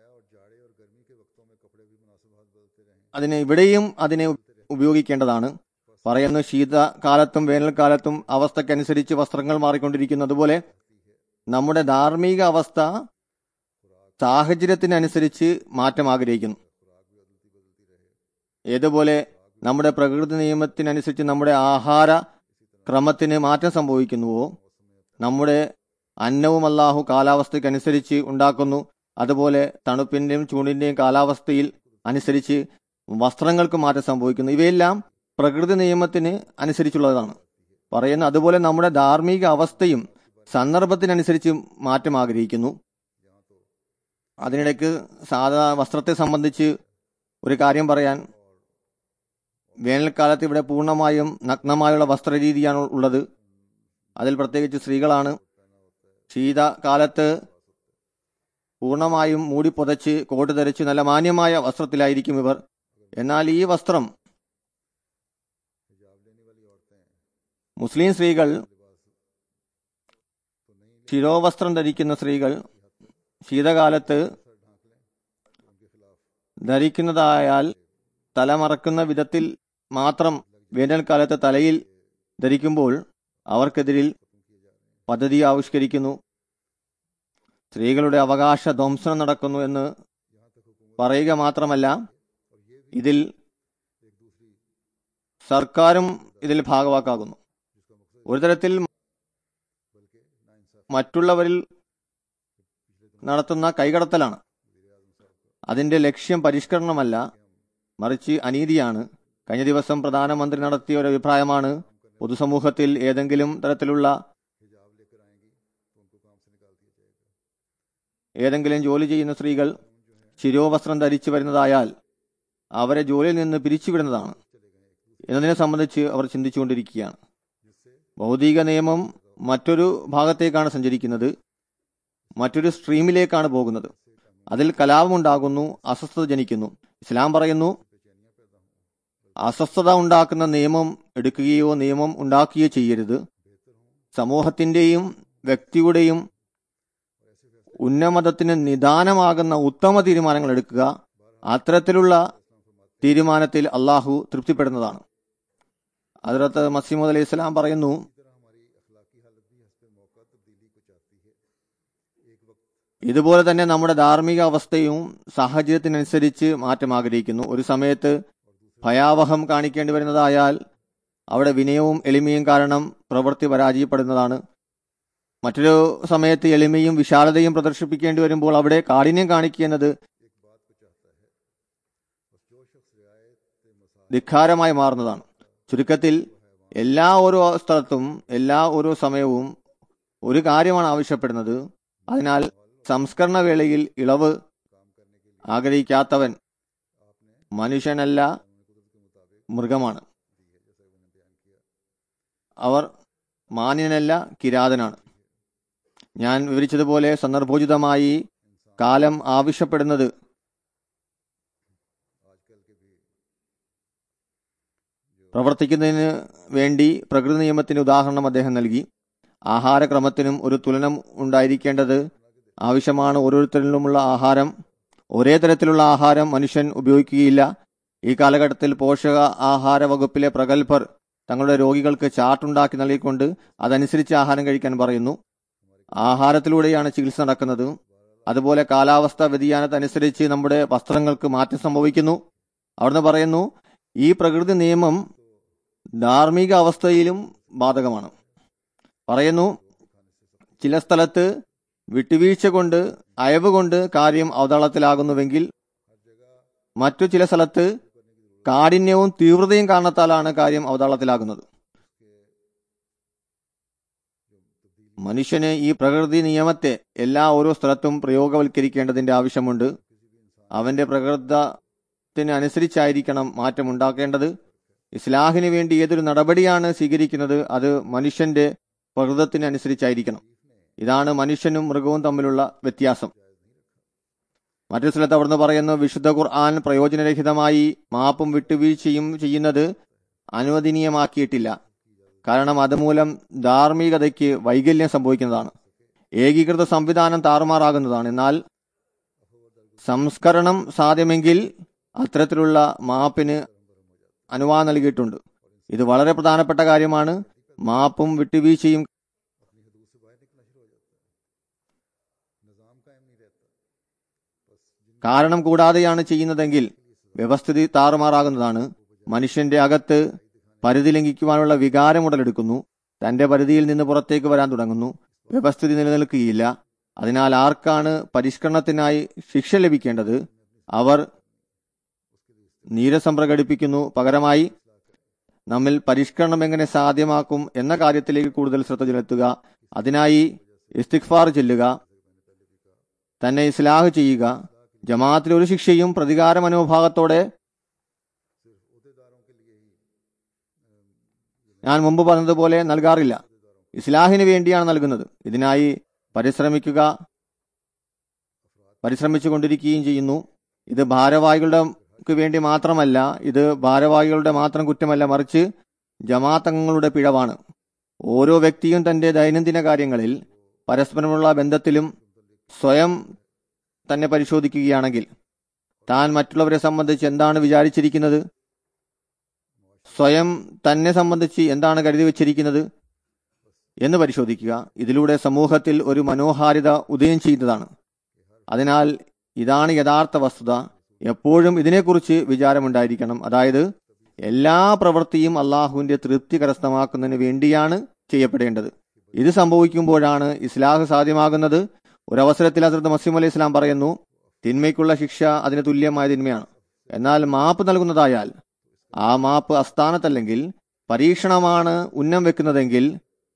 അതിന് ഇവിടെയും അതിനെ ഉപയോഗിക്കേണ്ടതാണ് പറയുന്നു ശീതകാലത്തും വേനൽക്കാലത്തും അവസ്ഥക്കനുസരിച്ച് വസ്ത്രങ്ങൾ മാറിക്കൊണ്ടിരിക്കുന്നു അതുപോലെ നമ്മുടെ ധാർമ്മിക അവസ്ഥ സാഹചര്യത്തിനനുസരിച്ച് മാറ്റം ആഗ്രഹിക്കുന്നു ഏതുപോലെ നമ്മുടെ പ്രകൃതി നിയമത്തിനനുസരിച്ച് നമ്മുടെ ആഹാര ക്രമത്തിന് മാറ്റം സംഭവിക്കുന്നുവോ നമ്മുടെ അന്നവും അല്ലാഹു കാലാവസ്ഥയ്ക്കനുസരിച്ച് ഉണ്ടാക്കുന്നു അതുപോലെ തണുപ്പിന്റെയും ചൂടിന്റെയും കാലാവസ്ഥയിൽ അനുസരിച്ച് വസ്ത്രങ്ങൾക്ക് മാറ്റം സംഭവിക്കുന്നു ഇവയെല്ലാം പ്രകൃതി നിയമത്തിന് അനുസരിച്ചുള്ളതാണ് പറയുന്ന അതുപോലെ നമ്മുടെ ധാർമ്മിക അവസ്ഥയും സന്ദർഭത്തിനനുസരിച്ച് മാറ്റം ആഗ്രഹിക്കുന്നു അതിനിടയ്ക്ക് സാധാ വസ്ത്രത്തെ സംബന്ധിച്ച് ഒരു കാര്യം പറയാൻ വേനൽക്കാലത്ത് ഇവിടെ പൂർണ്ണമായും നഗ്നമായുള്ള വസ്ത്രരീതിയാണ് ഉള്ളത് അതിൽ പ്രത്യേകിച്ച് സ്ത്രീകളാണ് ശീതകാലത്ത് പൂർണ്ണമായും മൂടി പുതച്ച് കോട്ട് ധരിച്ച് നല്ല മാന്യമായ വസ്ത്രത്തിലായിരിക്കും ഇവർ എന്നാൽ ഈ വസ്ത്രം മുസ്ലിം സ്ത്രീകൾ ശിരോവസ്ത്രം ധരിക്കുന്ന സ്ത്രീകൾ ശീതകാലത്ത് ധരിക്കുന്നതായാൽ തലമറക്കുന്ന വിധത്തിൽ മാത്രം വേനൽക്കാലത്ത് തലയിൽ ധരിക്കുമ്പോൾ അവർക്കെതിരിൽ പദ്ധതി ആവിഷ്കരിക്കുന്നു സ്ത്രീകളുടെ അവകാശ ധ്വംസനം നടക്കുന്നു എന്ന് പറയുക മാത്രമല്ല ഇതിൽ സർക്കാരും ഇതിൽ ഭാഗവാക്കാകുന്നു ഒരു തരത്തിൽ മറ്റുള്ളവരിൽ നടത്തുന്ന കൈകടത്തലാണ് അതിന്റെ ലക്ഷ്യം പരിഷ്കരണമല്ല മറിച്ച് അനീതിയാണ് കഴിഞ്ഞ ദിവസം പ്രധാനമന്ത്രി നടത്തിയ ഒരു അഭിപ്രായമാണ് പൊതുസമൂഹത്തിൽ ഏതെങ്കിലും തരത്തിലുള്ള ഏതെങ്കിലും ജോലി ചെയ്യുന്ന സ്ത്രീകൾ ശിരോവസ്ത്രം ധരിച്ചു വരുന്നതായാൽ അവരെ ജോലിയിൽ നിന്ന് പിരിച്ചുവിടുന്നതാണ് എന്നതിനെ സംബന്ധിച്ച് അവർ ചിന്തിച്ചുകൊണ്ടിരിക്കുകയാണ് ഭൗതിക നിയമം മറ്റൊരു ഭാഗത്തേക്കാണ് സഞ്ചരിക്കുന്നത് മറ്റൊരു സ്ട്രീമിലേക്കാണ് പോകുന്നത് അതിൽ കലാപമുണ്ടാകുന്നു അസ്വസ്ഥത ജനിക്കുന്നു ഇസ്ലാം പറയുന്നു അസ്വസ്ഥത ഉണ്ടാക്കുന്ന നിയമം എടുക്കുകയോ നിയമം ഉണ്ടാക്കുകയോ ചെയ്യരുത് സമൂഹത്തിന്റെയും വ്യക്തിയുടെയും ഉന്നമതത്തിന് നിദാനമാകുന്ന ഉത്തമ തീരുമാനങ്ങൾ എടുക്കുക അത്തരത്തിലുള്ള തീരുമാനത്തിൽ അള്ളാഹു തൃപ്തിപ്പെടുന്നതാണ് അതിലത്ത് മസീമദ് അലൈഹി സ്വലാം പറയുന്നു ഇതുപോലെ തന്നെ നമ്മുടെ ധാർമ്മിക അവസ്ഥയും സാഹചര്യത്തിനനുസരിച്ച് മാറ്റം ആഗ്രഹിക്കുന്നു ഒരു സമയത്ത് ഭയാവഹം കാണിക്കേണ്ടി വരുന്നതായാൽ അവിടെ വിനയവും എളിമയും കാരണം പ്രവൃത്തി പരാജയപ്പെടുന്നതാണ് മറ്റൊരു സമയത്ത് എളിമയും വിശാലതയും പ്രദർശിപ്പിക്കേണ്ടി വരുമ്പോൾ അവിടെ കാഠിന്യം കാണിക്കുന്നത് ധിക്കാരമായി മാറുന്നതാണ് ചുരുക്കത്തിൽ എല്ലാ ഓരോ സ്ഥലത്തും എല്ലാ ഓരോ സമയവും ഒരു കാര്യമാണ് ആവശ്യപ്പെടുന്നത് അതിനാൽ സംസ്കരണ വേളയിൽ ഇളവ് ആഗ്രഹിക്കാത്തവൻ മനുഷ്യനല്ല മൃഗമാണ് അവർ മാന്യനല്ല കിരാതനാണ് ഞാൻ വിവരിച്ചതുപോലെ സന്ദർഭോചിതമായി കാലം ആവശ്യപ്പെടുന്നത് പ്രവർത്തിക്കുന്നതിന് വേണ്ടി പ്രകൃതി നിയമത്തിന്റെ ഉദാഹരണം അദ്ദേഹം നൽകി ആഹാരക്രമത്തിനും ഒരു തുലനം ഉണ്ടായിരിക്കേണ്ടത് ആവശ്യമാണ് ഓരോരുത്തരിലുമുള്ള ആഹാരം ഒരേ തരത്തിലുള്ള ആഹാരം മനുഷ്യൻ ഉപയോഗിക്കുകയില്ല ഈ കാലഘട്ടത്തിൽ പോഷക ആഹാര വകുപ്പിലെ പ്രഗത്ഭർ തങ്ങളുടെ രോഗികൾക്ക് ചാർട്ടുണ്ടാക്കി നൽകിക്കൊണ്ട് അതനുസരിച്ച് ആഹാരം കഴിക്കാൻ പറയുന്നു ആഹാരത്തിലൂടെയാണ് ചികിത്സ നടക്കുന്നത് അതുപോലെ കാലാവസ്ഥ വ്യതിയാനത്തനുസരിച്ച് നമ്മുടെ വസ്ത്രങ്ങൾക്ക് മാറ്റം സംഭവിക്കുന്നു അവിടുന്ന് പറയുന്നു ഈ പ്രകൃതി നിയമം ധാർമ്മിക അവസ്ഥയിലും ബാധകമാണ് പറയുന്നു ചില സ്ഥലത്ത് വിട്ടുവീഴ്ച കൊണ്ട് അയവ് കൊണ്ട് കാര്യം അവതാളത്തിലാകുന്നുവെങ്കിൽ മറ്റു ചില സ്ഥലത്ത് കാഠിന്യവും തീവ്രതയും കാരണത്താലാണ് കാര്യം അവതാളത്തിലാകുന്നത് മനുഷ്യന് ഈ പ്രകൃതി നിയമത്തെ എല്ലാ ഓരോ സ്ഥലത്തും പ്രയോഗവൽക്കരിക്കേണ്ടതിന്റെ ആവശ്യമുണ്ട് അവന്റെ പ്രകൃതത്തിന് അനുസരിച്ചായിരിക്കണം മാറ്റം ഉണ്ടാക്കേണ്ടത് ഇസ്ലാഹിന് വേണ്ടി ഏതൊരു നടപടിയാണ് സ്വീകരിക്കുന്നത് അത് മനുഷ്യന്റെ പ്രകൃതത്തിന് അനുസരിച്ചായിരിക്കണം ഇതാണ് മനുഷ്യനും മൃഗവും തമ്മിലുള്ള വ്യത്യാസം മറ്റൊരു സ്ഥലത്ത് അവിടുന്ന് പറയുന്നു വിശുദ്ധ ഖുർആൻ പ്രയോജനരഹിതമായി മാപ്പും വിട്ടുവീഴ്ചയും ചെയ്യുന്നത് അനുവദനീയമാക്കിയിട്ടില്ല കാരണം അതുമൂലം ധാർമ്മികതയ്ക്ക് വൈകല്യം സംഭവിക്കുന്നതാണ് ഏകീകൃത സംവിധാനം താറുമാറാകുന്നതാണ് എന്നാൽ സംസ്കരണം സാധ്യമെങ്കിൽ അത്തരത്തിലുള്ള മാപ്പിന് അനുവാദം നൽകിയിട്ടുണ്ട് ഇത് വളരെ പ്രധാനപ്പെട്ട കാര്യമാണ് മാപ്പും വിട്ടുവീഴ്ചയും കാരണം കൂടാതെയാണ് ചെയ്യുന്നതെങ്കിൽ വ്യവസ്ഥിതി താറുമാറാകുന്നതാണ് മനുഷ്യന്റെ അകത്ത് പരിധി ലംഘിക്കുവാനുള്ള വികാരം ഉടലെടുക്കുന്നു തന്റെ പരിധിയിൽ നിന്ന് പുറത്തേക്ക് വരാൻ തുടങ്ങുന്നു വ്യവസ്ഥിതി നിലനിൽക്കുകയില്ല അതിനാൽ ആർക്കാണ് പരിഷ്കരണത്തിനായി ശിക്ഷ ലഭിക്കേണ്ടത് അവർ നീരസം പ്രകടിപ്പിക്കുന്നു പകരമായി നമ്മിൽ പരിഷ്കരണം എങ്ങനെ സാധ്യമാക്കും എന്ന കാര്യത്തിലേക്ക് കൂടുതൽ ശ്രദ്ധ ചെലുത്തുക അതിനായി ഇസ്തിഖ്ഫാർ ചെല്ലുക തന്നെ ഇസ്ലാഹ് ചെയ്യുക ജമാഅത്തിൽ ഒരു ശിക്ഷയും പ്രതികാര മനോഭാവത്തോടെ ഞാൻ മുമ്പ് പറഞ്ഞതുപോലെ നൽകാറില്ല ഇസ്ലാഹിന് വേണ്ടിയാണ് നൽകുന്നത് ഇതിനായി പരിശ്രമിക്കുക പരിശ്രമിച്ചു കൊണ്ടിരിക്കുകയും ചെയ്യുന്നു ഇത് ഭാരവാഹികളുടെ വേണ്ടി മാത്രമല്ല ഇത് ഭാരവാഹികളുടെ മാത്രം കുറ്റമല്ല മറിച്ച് ജമാഅത്തങ്ങളുടെ പിഴവാണ് ഓരോ വ്യക്തിയും തന്റെ ദൈനംദിന കാര്യങ്ങളിൽ പരസ്പരമുള്ള ബന്ധത്തിലും സ്വയം തന്നെ പരിശോധിക്കുകയാണെങ്കിൽ താൻ മറ്റുള്ളവരെ സംബന്ധിച്ച് എന്താണ് വിചാരിച്ചിരിക്കുന്നത് സ്വയം തന്നെ സംബന്ധിച്ച് എന്താണ് കരുതി വച്ചിരിക്കുന്നത് എന്ന് പരിശോധിക്കുക ഇതിലൂടെ സമൂഹത്തിൽ ഒരു മനോഹാരിത ഉദയം ചെയ്യുന്നതാണ് അതിനാൽ ഇതാണ് യഥാർത്ഥ വസ്തുത എപ്പോഴും ഇതിനെക്കുറിച്ച് വിചാരമുണ്ടായിരിക്കണം അതായത് എല്ലാ പ്രവൃത്തിയും അള്ളാഹുവിന്റെ തൃപ്തി കരസ്ഥമാക്കുന്നതിന് വേണ്ടിയാണ് ചെയ്യപ്പെടേണ്ടത് ഇത് സംഭവിക്കുമ്പോഴാണ് ഇസ്ലാഹ് സാധ്യമാകുന്നത് ഒരവസരത്തിൽ ഹസരത്ത് മസീം അലൈഹി ഇസ്ലാം പറയുന്നു തിന്മയ്ക്കുള്ള ശിക്ഷ അതിന് തുല്യമായ തിന്മയാണ് എന്നാൽ മാപ്പ് നൽകുന്നതായാൽ ആ മാപ്പ് അസ്ഥാനത്തല്ലെങ്കിൽ പരീക്ഷണമാണ് ഉന്നം വെക്കുന്നതെങ്കിൽ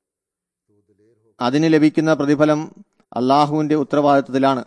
അതിന് ലഭിക്കുന്ന പ്രതിഫലം അള്ളാഹുവിന്റെ ഉത്തരവാദിത്തത്തിലാണ്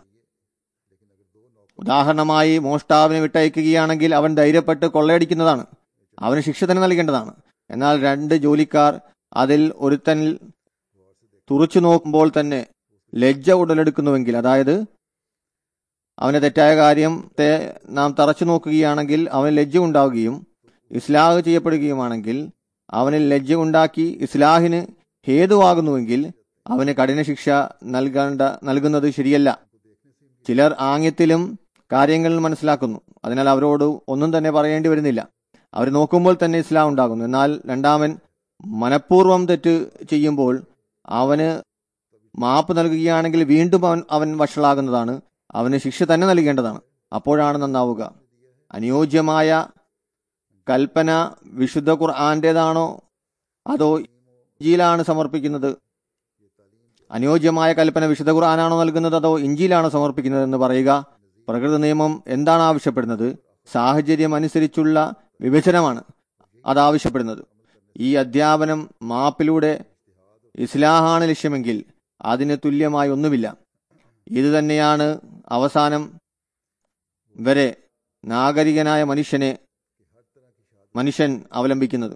ഉദാഹരണമായി മോഷ്ടാവിനെ വിട്ടയക്കുകയാണെങ്കിൽ അവൻ ധൈര്യപ്പെട്ട് കൊള്ളയടിക്കുന്നതാണ് അവന് ശിക്ഷ തന്നെ നൽകേണ്ടതാണ് എന്നാൽ രണ്ട് ജോലിക്കാർ അതിൽ ഒരുത്തനിൽ തുറച്ചു നോക്കുമ്പോൾ തന്നെ ലജ്ജ ഉടലെടുക്കുന്നുവെങ്കിൽ അതായത് അവന്റെ തെറ്റായ കാര്യത്തെ നാം തറച്ചു നോക്കുകയാണെങ്കിൽ അവന് ലജ്ജ ഉണ്ടാവുകയും ഇസ്ലാഹ് ചെയ്യപ്പെടുകയുമാണെങ്കിൽ അവനിൽ ലജ്ജ ഉണ്ടാക്കി ഇസ്ലാഹിന് ഹേതുവാകുന്നുവെങ്കിൽ അവന് കഠിന ശിക്ഷ നൽകേണ്ട നൽകുന്നത് ശരിയല്ല ചിലർ ആംഗ്യത്തിലും കാര്യങ്ങൾ മനസ്സിലാക്കുന്നു അതിനാൽ അവരോട് ഒന്നും തന്നെ പറയേണ്ടി വരുന്നില്ല അവർ നോക്കുമ്പോൾ തന്നെ ഇസ്ലാം ഉണ്ടാകുന്നു എന്നാൽ രണ്ടാമൻ മനഃപൂർവ്വം തെറ്റ് ചെയ്യുമ്പോൾ അവന് മാപ്പ് നൽകുകയാണെങ്കിൽ വീണ്ടും അവൻ അവൻ വഷളാകുന്നതാണ് അവന് ശിക്ഷ തന്നെ നൽകേണ്ടതാണ് അപ്പോഴാണ് നന്നാവുക അനുയോജ്യമായ കൽപ്പന വിശുദ്ധ ഖുർആന്റേതാണോ അതോ ഇഞ്ചിയിലാണ് സമർപ്പിക്കുന്നത് അനുയോജ്യമായ കൽപ്പന വിശുദ്ധ ഖുർആനാണോ നൽകുന്നത് അതോ ഇഞ്ചിയിലാണോ സമർപ്പിക്കുന്നത് എന്ന് പറയുക പ്രകൃതി നിയമം എന്താണ് ആവശ്യപ്പെടുന്നത് സാഹചര്യം അനുസരിച്ചുള്ള വിഭജനമാണ് അത് ആവശ്യപ്പെടുന്നത് ഈ അധ്യാപനം മാപ്പിലൂടെ ഇസ്ലാഹാണ് ലക്ഷ്യമെങ്കിൽ അതിന് തുല്യമായി ഒന്നുമില്ല ഇത് തന്നെയാണ് അവസാനം വരെ നാഗരികനായ മനുഷ്യനെ മനുഷ്യൻ അവലംബിക്കുന്നത്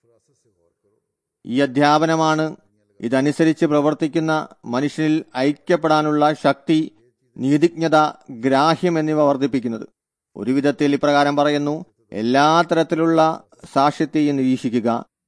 ഈ അധ്യാപനമാണ് ഇതനുസരിച്ച് പ്രവർത്തിക്കുന്ന മനുഷ്യനിൽ ഐക്യപ്പെടാനുള്ള ശക്തി നീതിജ്ഞത ഗ്രാഹ്യം എന്നിവ വർദ്ധിപ്പിക്കുന്നത് ഒരു വിധത്തിൽ ഇപ്രകാരം പറയുന്നു എല്ലാ തരത്തിലുള്ള സാക്ഷ്യത്തെയും നിരീക്ഷിക്കുക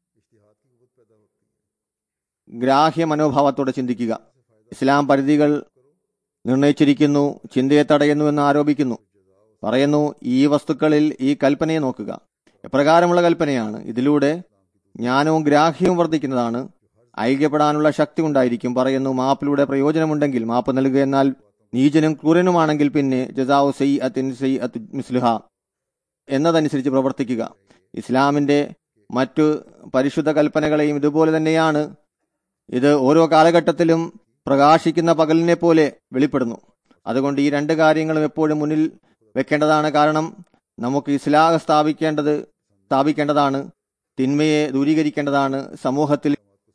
ഗ്രാഹ്യ മനോഭാവത്തോടെ ചിന്തിക്കുക ഇസ്ലാം പരിധികൾ നിർണയിച്ചിരിക്കുന്നു ചിന്തയെ തടയുന്നു എന്ന് ആരോപിക്കുന്നു പറയുന്നു ഈ വസ്തുക്കളിൽ ഈ കൽപ്പനയെ നോക്കുക എപ്രകാരമുള്ള കൽപ്പനയാണ് ഇതിലൂടെ ജ്ഞാനവും ഗ്രാഹ്യവും വർദ്ധിക്കുന്നതാണ് ഐക്യപ്പെടാനുള്ള ശക്തി ഉണ്ടായിരിക്കും പറയുന്നു മാപ്പിലൂടെ പ്രയോജനമുണ്ടെങ്കിൽ മാപ്പ് നൽകുക എന്നാൽ നീചനും ക്രൂരനുമാണെങ്കിൽ പിന്നെ ജസാവു സൈ അത്തിൻ സൈ അത്ത് മിസ്ലുഹ എന്നതനുസരിച്ച് പ്രവർത്തിക്കുക ഇസ്ലാമിന്റെ മറ്റു പരിശുദ്ധ കൽപ്പനകളെയും ഇതുപോലെ തന്നെയാണ് ഇത് ഓരോ കാലഘട്ടത്തിലും പ്രകാശിക്കുന്ന പകലിനെ പോലെ വെളിപ്പെടുന്നു അതുകൊണ്ട് ഈ രണ്ട് കാര്യങ്ങളും എപ്പോഴും മുന്നിൽ വെക്കേണ്ടതാണ് കാരണം നമുക്ക് ഇസ്ലാഹ് സ്ഥാപിക്കേണ്ടത് സ്ഥാപിക്കേണ്ടതാണ് തിന്മയെ ദൂരീകരിക്കേണ്ടതാണ് സമൂഹത്തിൽ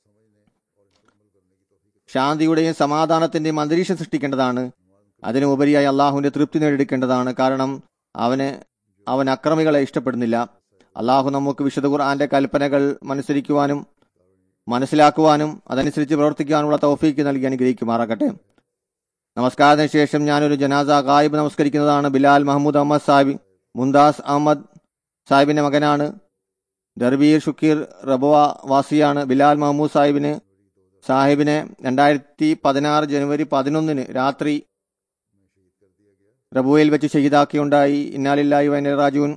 ശാന്തിയുടെയും സമാധാനത്തിന്റെയും അന്തരീക്ഷം സൃഷ്ടിക്കേണ്ടതാണ് അതിനുപരിയായി അള്ളാഹുവിന്റെ തൃപ്തി നേടിയെടുക്കേണ്ടതാണ് കാരണം അവന് അവൻ അക്രമികളെ ഇഷ്ടപ്പെടുന്നില്ല അള്ളാഹു നമുക്ക് വിശുദ്ധ ഖുർആന്റെ കൽപ്പനകൾ മനസ്സിരിക്കുവാനും മനസ്സിലാക്കുവാനും അതനുസരിച്ച് പ്രവർത്തിക്കാനുള്ള തൗഫീക്ക് നൽകി അനുഗ്രഹിക്കുമാറാകട്ടെ നമസ്കാരത്തിന് ശേഷം ഞാനൊരു ജനാസ ഗായിബ് നമസ്കരിക്കുന്നതാണ് ബിലാൽ മഹമ്മൂദ് അഹമ്മദ് സാഹിബ് മുന്താസ് അഹമ്മദ് സാഹിബിന്റെ മകനാണ് ദർബീർ ഷുക്കീർ റബുവ വാസിയാണ് ബിലാൽ മഹമ്മൂദ് സാഹിബിന് സാഹിബിനെ രണ്ടായിരത്തി പതിനാറ് ജനുവരി പതിനൊന്നിന് രാത്രി റബുവയിൽ വെച്ച് ഷഹീദാക്കിയുണ്ടായി ഇന്നാലില്ലായി വൈന രാജുൻ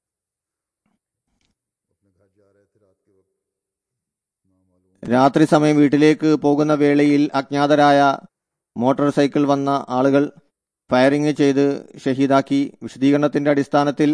രാത്രി സമയം വീട്ടിലേക്ക് പോകുന്ന വേളയിൽ അജ്ഞാതരായ മോട്ടോർ സൈക്കിൾ വന്ന ആളുകൾ ഫയറിംഗ് ചെയ്ത് ഷഹീദാക്കി വിശദീകരണത്തിന്റെ അടിസ്ഥാനത്തിൽ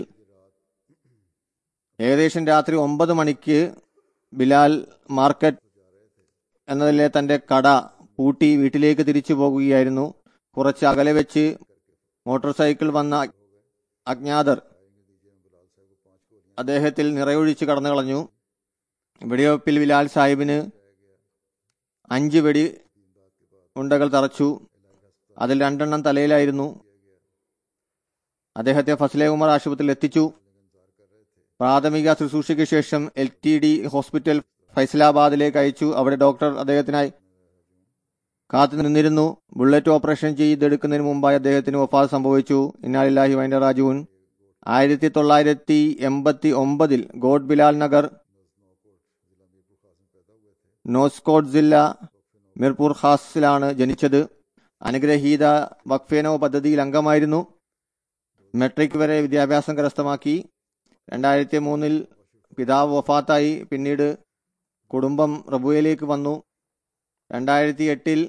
ഏകദേശം രാത്രി ഒമ്പത് മണിക്ക് ബിലാൽ മാർക്കറ്റ് എന്നതിലെ തന്റെ കട പൂട്ടി വീട്ടിലേക്ക് തിരിച്ചു പോകുകയായിരുന്നു കുറച്ച് അകലെ വെച്ച് മോട്ടോർ സൈക്കിൾ വന്ന അജ്ഞാതർ അദ്ദേഹത്തിൽ നിറയൊഴിച്ച് കടന്നു കളഞ്ഞു വെടിവെപ്പിൽ ബിലാൽ സാഹിബിന് അഞ്ച് വെടി ഉണ്ടകൾ തറച്ചു അതിൽ രണ്ടെണ്ണം തലയിലായിരുന്നു അദ്ദേഹത്തെ ഫസലെ ഉമർ ആശുപത്രിയിൽ എത്തിച്ചു പ്രാഥമിക ശുശ്രൂഷയ്ക്ക് ശേഷം എൽ ടി ഡി ഹോസ്പിറ്റൽ ഫൈസലാബാദിലേക്ക് അയച്ചു അവിടെ ഡോക്ടർ അദ്ദേഹത്തിനായി കാത്തു നിന്നിരുന്നു ബുള്ളറ്റ് ഓപ്പറേഷൻ ചെയ്തെടുക്കുന്നതിന് മുമ്പായി അദ്ദേഹത്തിന് വഫാത്ത് സംഭവിച്ചു ഇന്നാലില്ലാഹി വൈൻഡ രാജുവിൻ ആയിരത്തി തൊള്ളായിരത്തി എൺപത്തി ഒമ്പതിൽ ഗോഡ് ബിലാൽ നഗർ നോസ്കോട്ട് ജില്ല മിർപൂർ ഖാസിലാണ് ജനിച്ചത് അനുഗ്രഹീത വഖഫേനോ പദ്ധതിയിൽ അംഗമായിരുന്നു മെട്രിക് വരെ വിദ്യാഭ്യാസം കരസ്ഥമാക്കി രണ്ടായിരത്തി മൂന്നിൽ പിതാവ് വഫാത്തായി പിന്നീട് കുടുംബം റബുവയിലേക്ക് വന്നു രണ്ടായിരത്തി എട്ടിൽ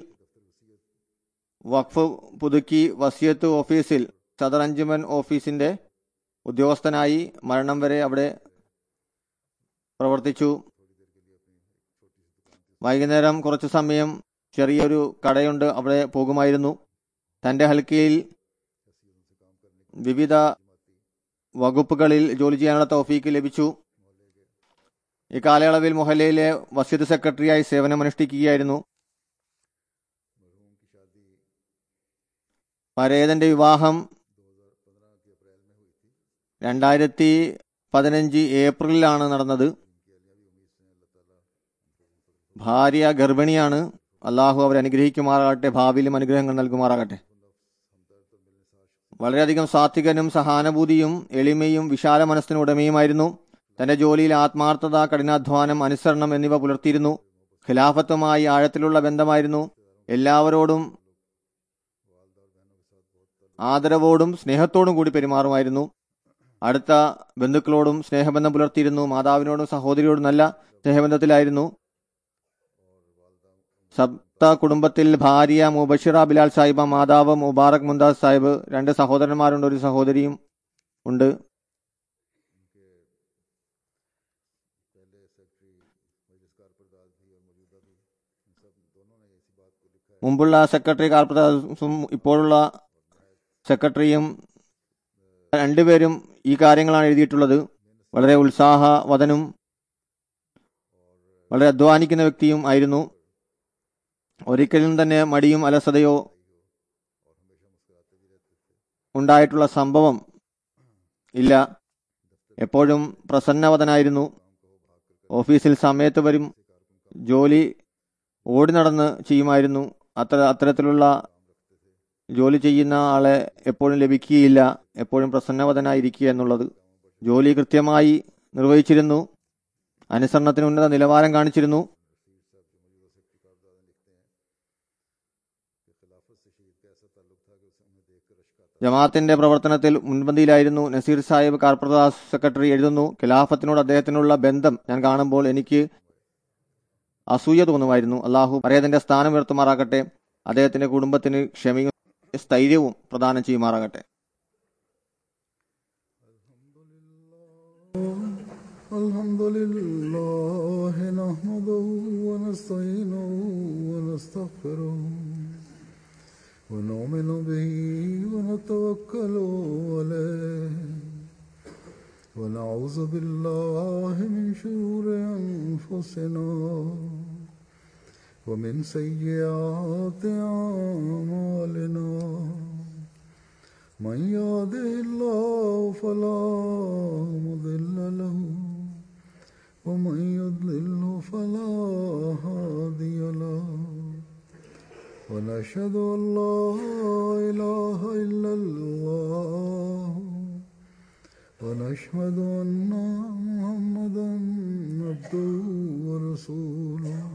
വഖഫ് പുതുക്കി വസിയത്ത് ഓഫീസിൽ സദർ അഞ്ചുമൻ ഓഫീസിന്റെ ഉദ്യോഗസ്ഥനായി മരണം വരെ അവിടെ പ്രവർത്തിച്ചു വൈകുന്നേരം കുറച്ചു സമയം ചെറിയൊരു കടയുണ്ട് അവിടെ പോകുമായിരുന്നു തന്റെ ഹൽക്കയിൽ വിവിധ വകുപ്പുകളിൽ ജോലി ചെയ്യാനുള്ള തൗഫീക്ക് ലഭിച്ചു ഇക്കാലയളവിൽ മൊഹല്ലയിലെ വസീദ് സെക്രട്ടറിയായി സേവനമനുഷ്ഠിക്കുകയായിരുന്നു പരേതന്റെ വിവാഹം രണ്ടായിരത്തി പതിനഞ്ച് ഏപ്രിലിലാണ് നടന്നത് ഭാര്യ ഗർഭിണിയാണ് അള്ളാഹു അവരെ അനുഗ്രഹിക്കുമാറാകട്ടെ ഭാവിയിലും അനുഗ്രഹങ്ങൾ നൽകുമാറാകട്ടെ വളരെയധികം സാത്വികനും സഹാനുഭൂതിയും എളിമയും വിശാല മനസ്സിന് ഉടമയുമായിരുന്നു തന്റെ ജോലിയിൽ ആത്മാർത്ഥത കഠിനാധ്വാനം അനുസരണം എന്നിവ പുലർത്തിയിരുന്നു ഖിലാഫത്തുമായി ആഴത്തിലുള്ള ബന്ധമായിരുന്നു എല്ലാവരോടും ആദരവോടും സ്നേഹത്തോടും കൂടി പെരുമാറുമായിരുന്നു അടുത്ത ബന്ധുക്കളോടും സ്നേഹബന്ധം പുലർത്തിയിരുന്നു മാതാവിനോടും സഹോദരിയോടും നല്ല സ്നേഹബന്ധത്തിലായിരുന്നു സപ്ത കുടുംബത്തിൽ ഭാര്യ മുബഷിറ ബിലാൽ സാഹിബ മാതാവ് മുബാറക് മുന്താസ് സാഹിബ് രണ്ട് സഹോദരന്മാരുണ്ട് ഒരു സഹോദരിയും ഉണ്ട് മുമ്പുള്ള സെക്രട്ടറി കാർപ്പറേഷനും ഇപ്പോഴുള്ള സെക്രട്ടറിയും രണ്ടുപേരും ഈ കാര്യങ്ങളാണ് എഴുതിയിട്ടുള്ളത് വളരെ ഉത്സാഹവതനും വളരെ അധ്വാനിക്കുന്ന വ്യക്തിയും ആയിരുന്നു ഒരിക്കലും തന്നെ മടിയും അലസതയോ ഉണ്ടായിട്ടുള്ള സംഭവം ഇല്ല എപ്പോഴും പ്രസന്നവതനായിരുന്നു ഓഫീസിൽ സമയത്ത് വരും ജോലി ഓടി നടന്ന് ചെയ്യുമായിരുന്നു അത്ര അത്തരത്തിലുള്ള ജോലി ചെയ്യുന്ന ആളെ എപ്പോഴും ലഭിക്കുകയില്ല എപ്പോഴും പ്രസന്നവതനായിരിക്കുക എന്നുള്ളത് ജോലി കൃത്യമായി നിർവഹിച്ചിരുന്നു അനുസരണത്തിന് ഉന്നത നിലവാരം കാണിച്ചിരുന്നു ജമാഅത്തിന്റെ പ്രവർത്തനത്തിൽ മുൻപന്തിയിലായിരുന്നു നസീർ സാഹിബ് കാർപ്രദാസ് സെക്രട്ടറി എഴുതുന്നു ഖിലാഫത്തിനോട് അദ്ദേഹത്തിനുള്ള ബന്ധം ഞാൻ കാണുമ്പോൾ എനിക്ക് അസൂയ തോന്നുമായിരുന്നു അള്ളാഹു പറയതിന്റെ സ്ഥാനം ഉയർത്തുമാറാകട്ടെ അദ്ദേഹത്തിന്റെ കുടുംബത്തിന് ക്ഷമയും സ്ഥൈര്യവും പ്രദാനം ചെയ്യുമാറാകട്ടെ الحمد لله نحمده ونستعينه ونستغفره ونؤمن به ونتوكل عليه ونعوذ بالله من شرور أنفسنا ومن سيئات أعمالنا من يهده الله فلا مضل له ومن يضلله فلا هادي له ونشهد أن لا إله إلا الله ونشهد أن محمدا عبده ورسوله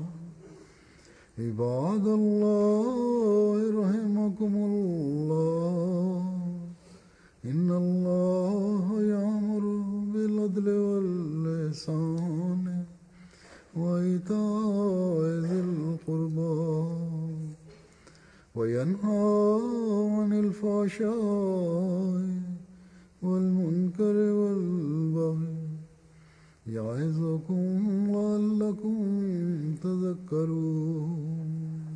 عباد الله رحمكم الله إن الله يأمر بالعدل واللسان وإيتاء ذي القربى وينهى عن الفحشاء والمنكر والبغي يعظكم لعلكم تذكرون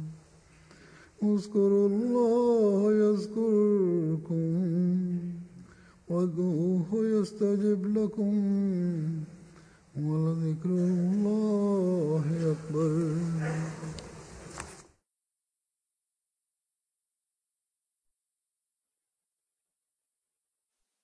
اذكروا الله يذكركم وادعوه يستجب لكم ولذكر الله أكبر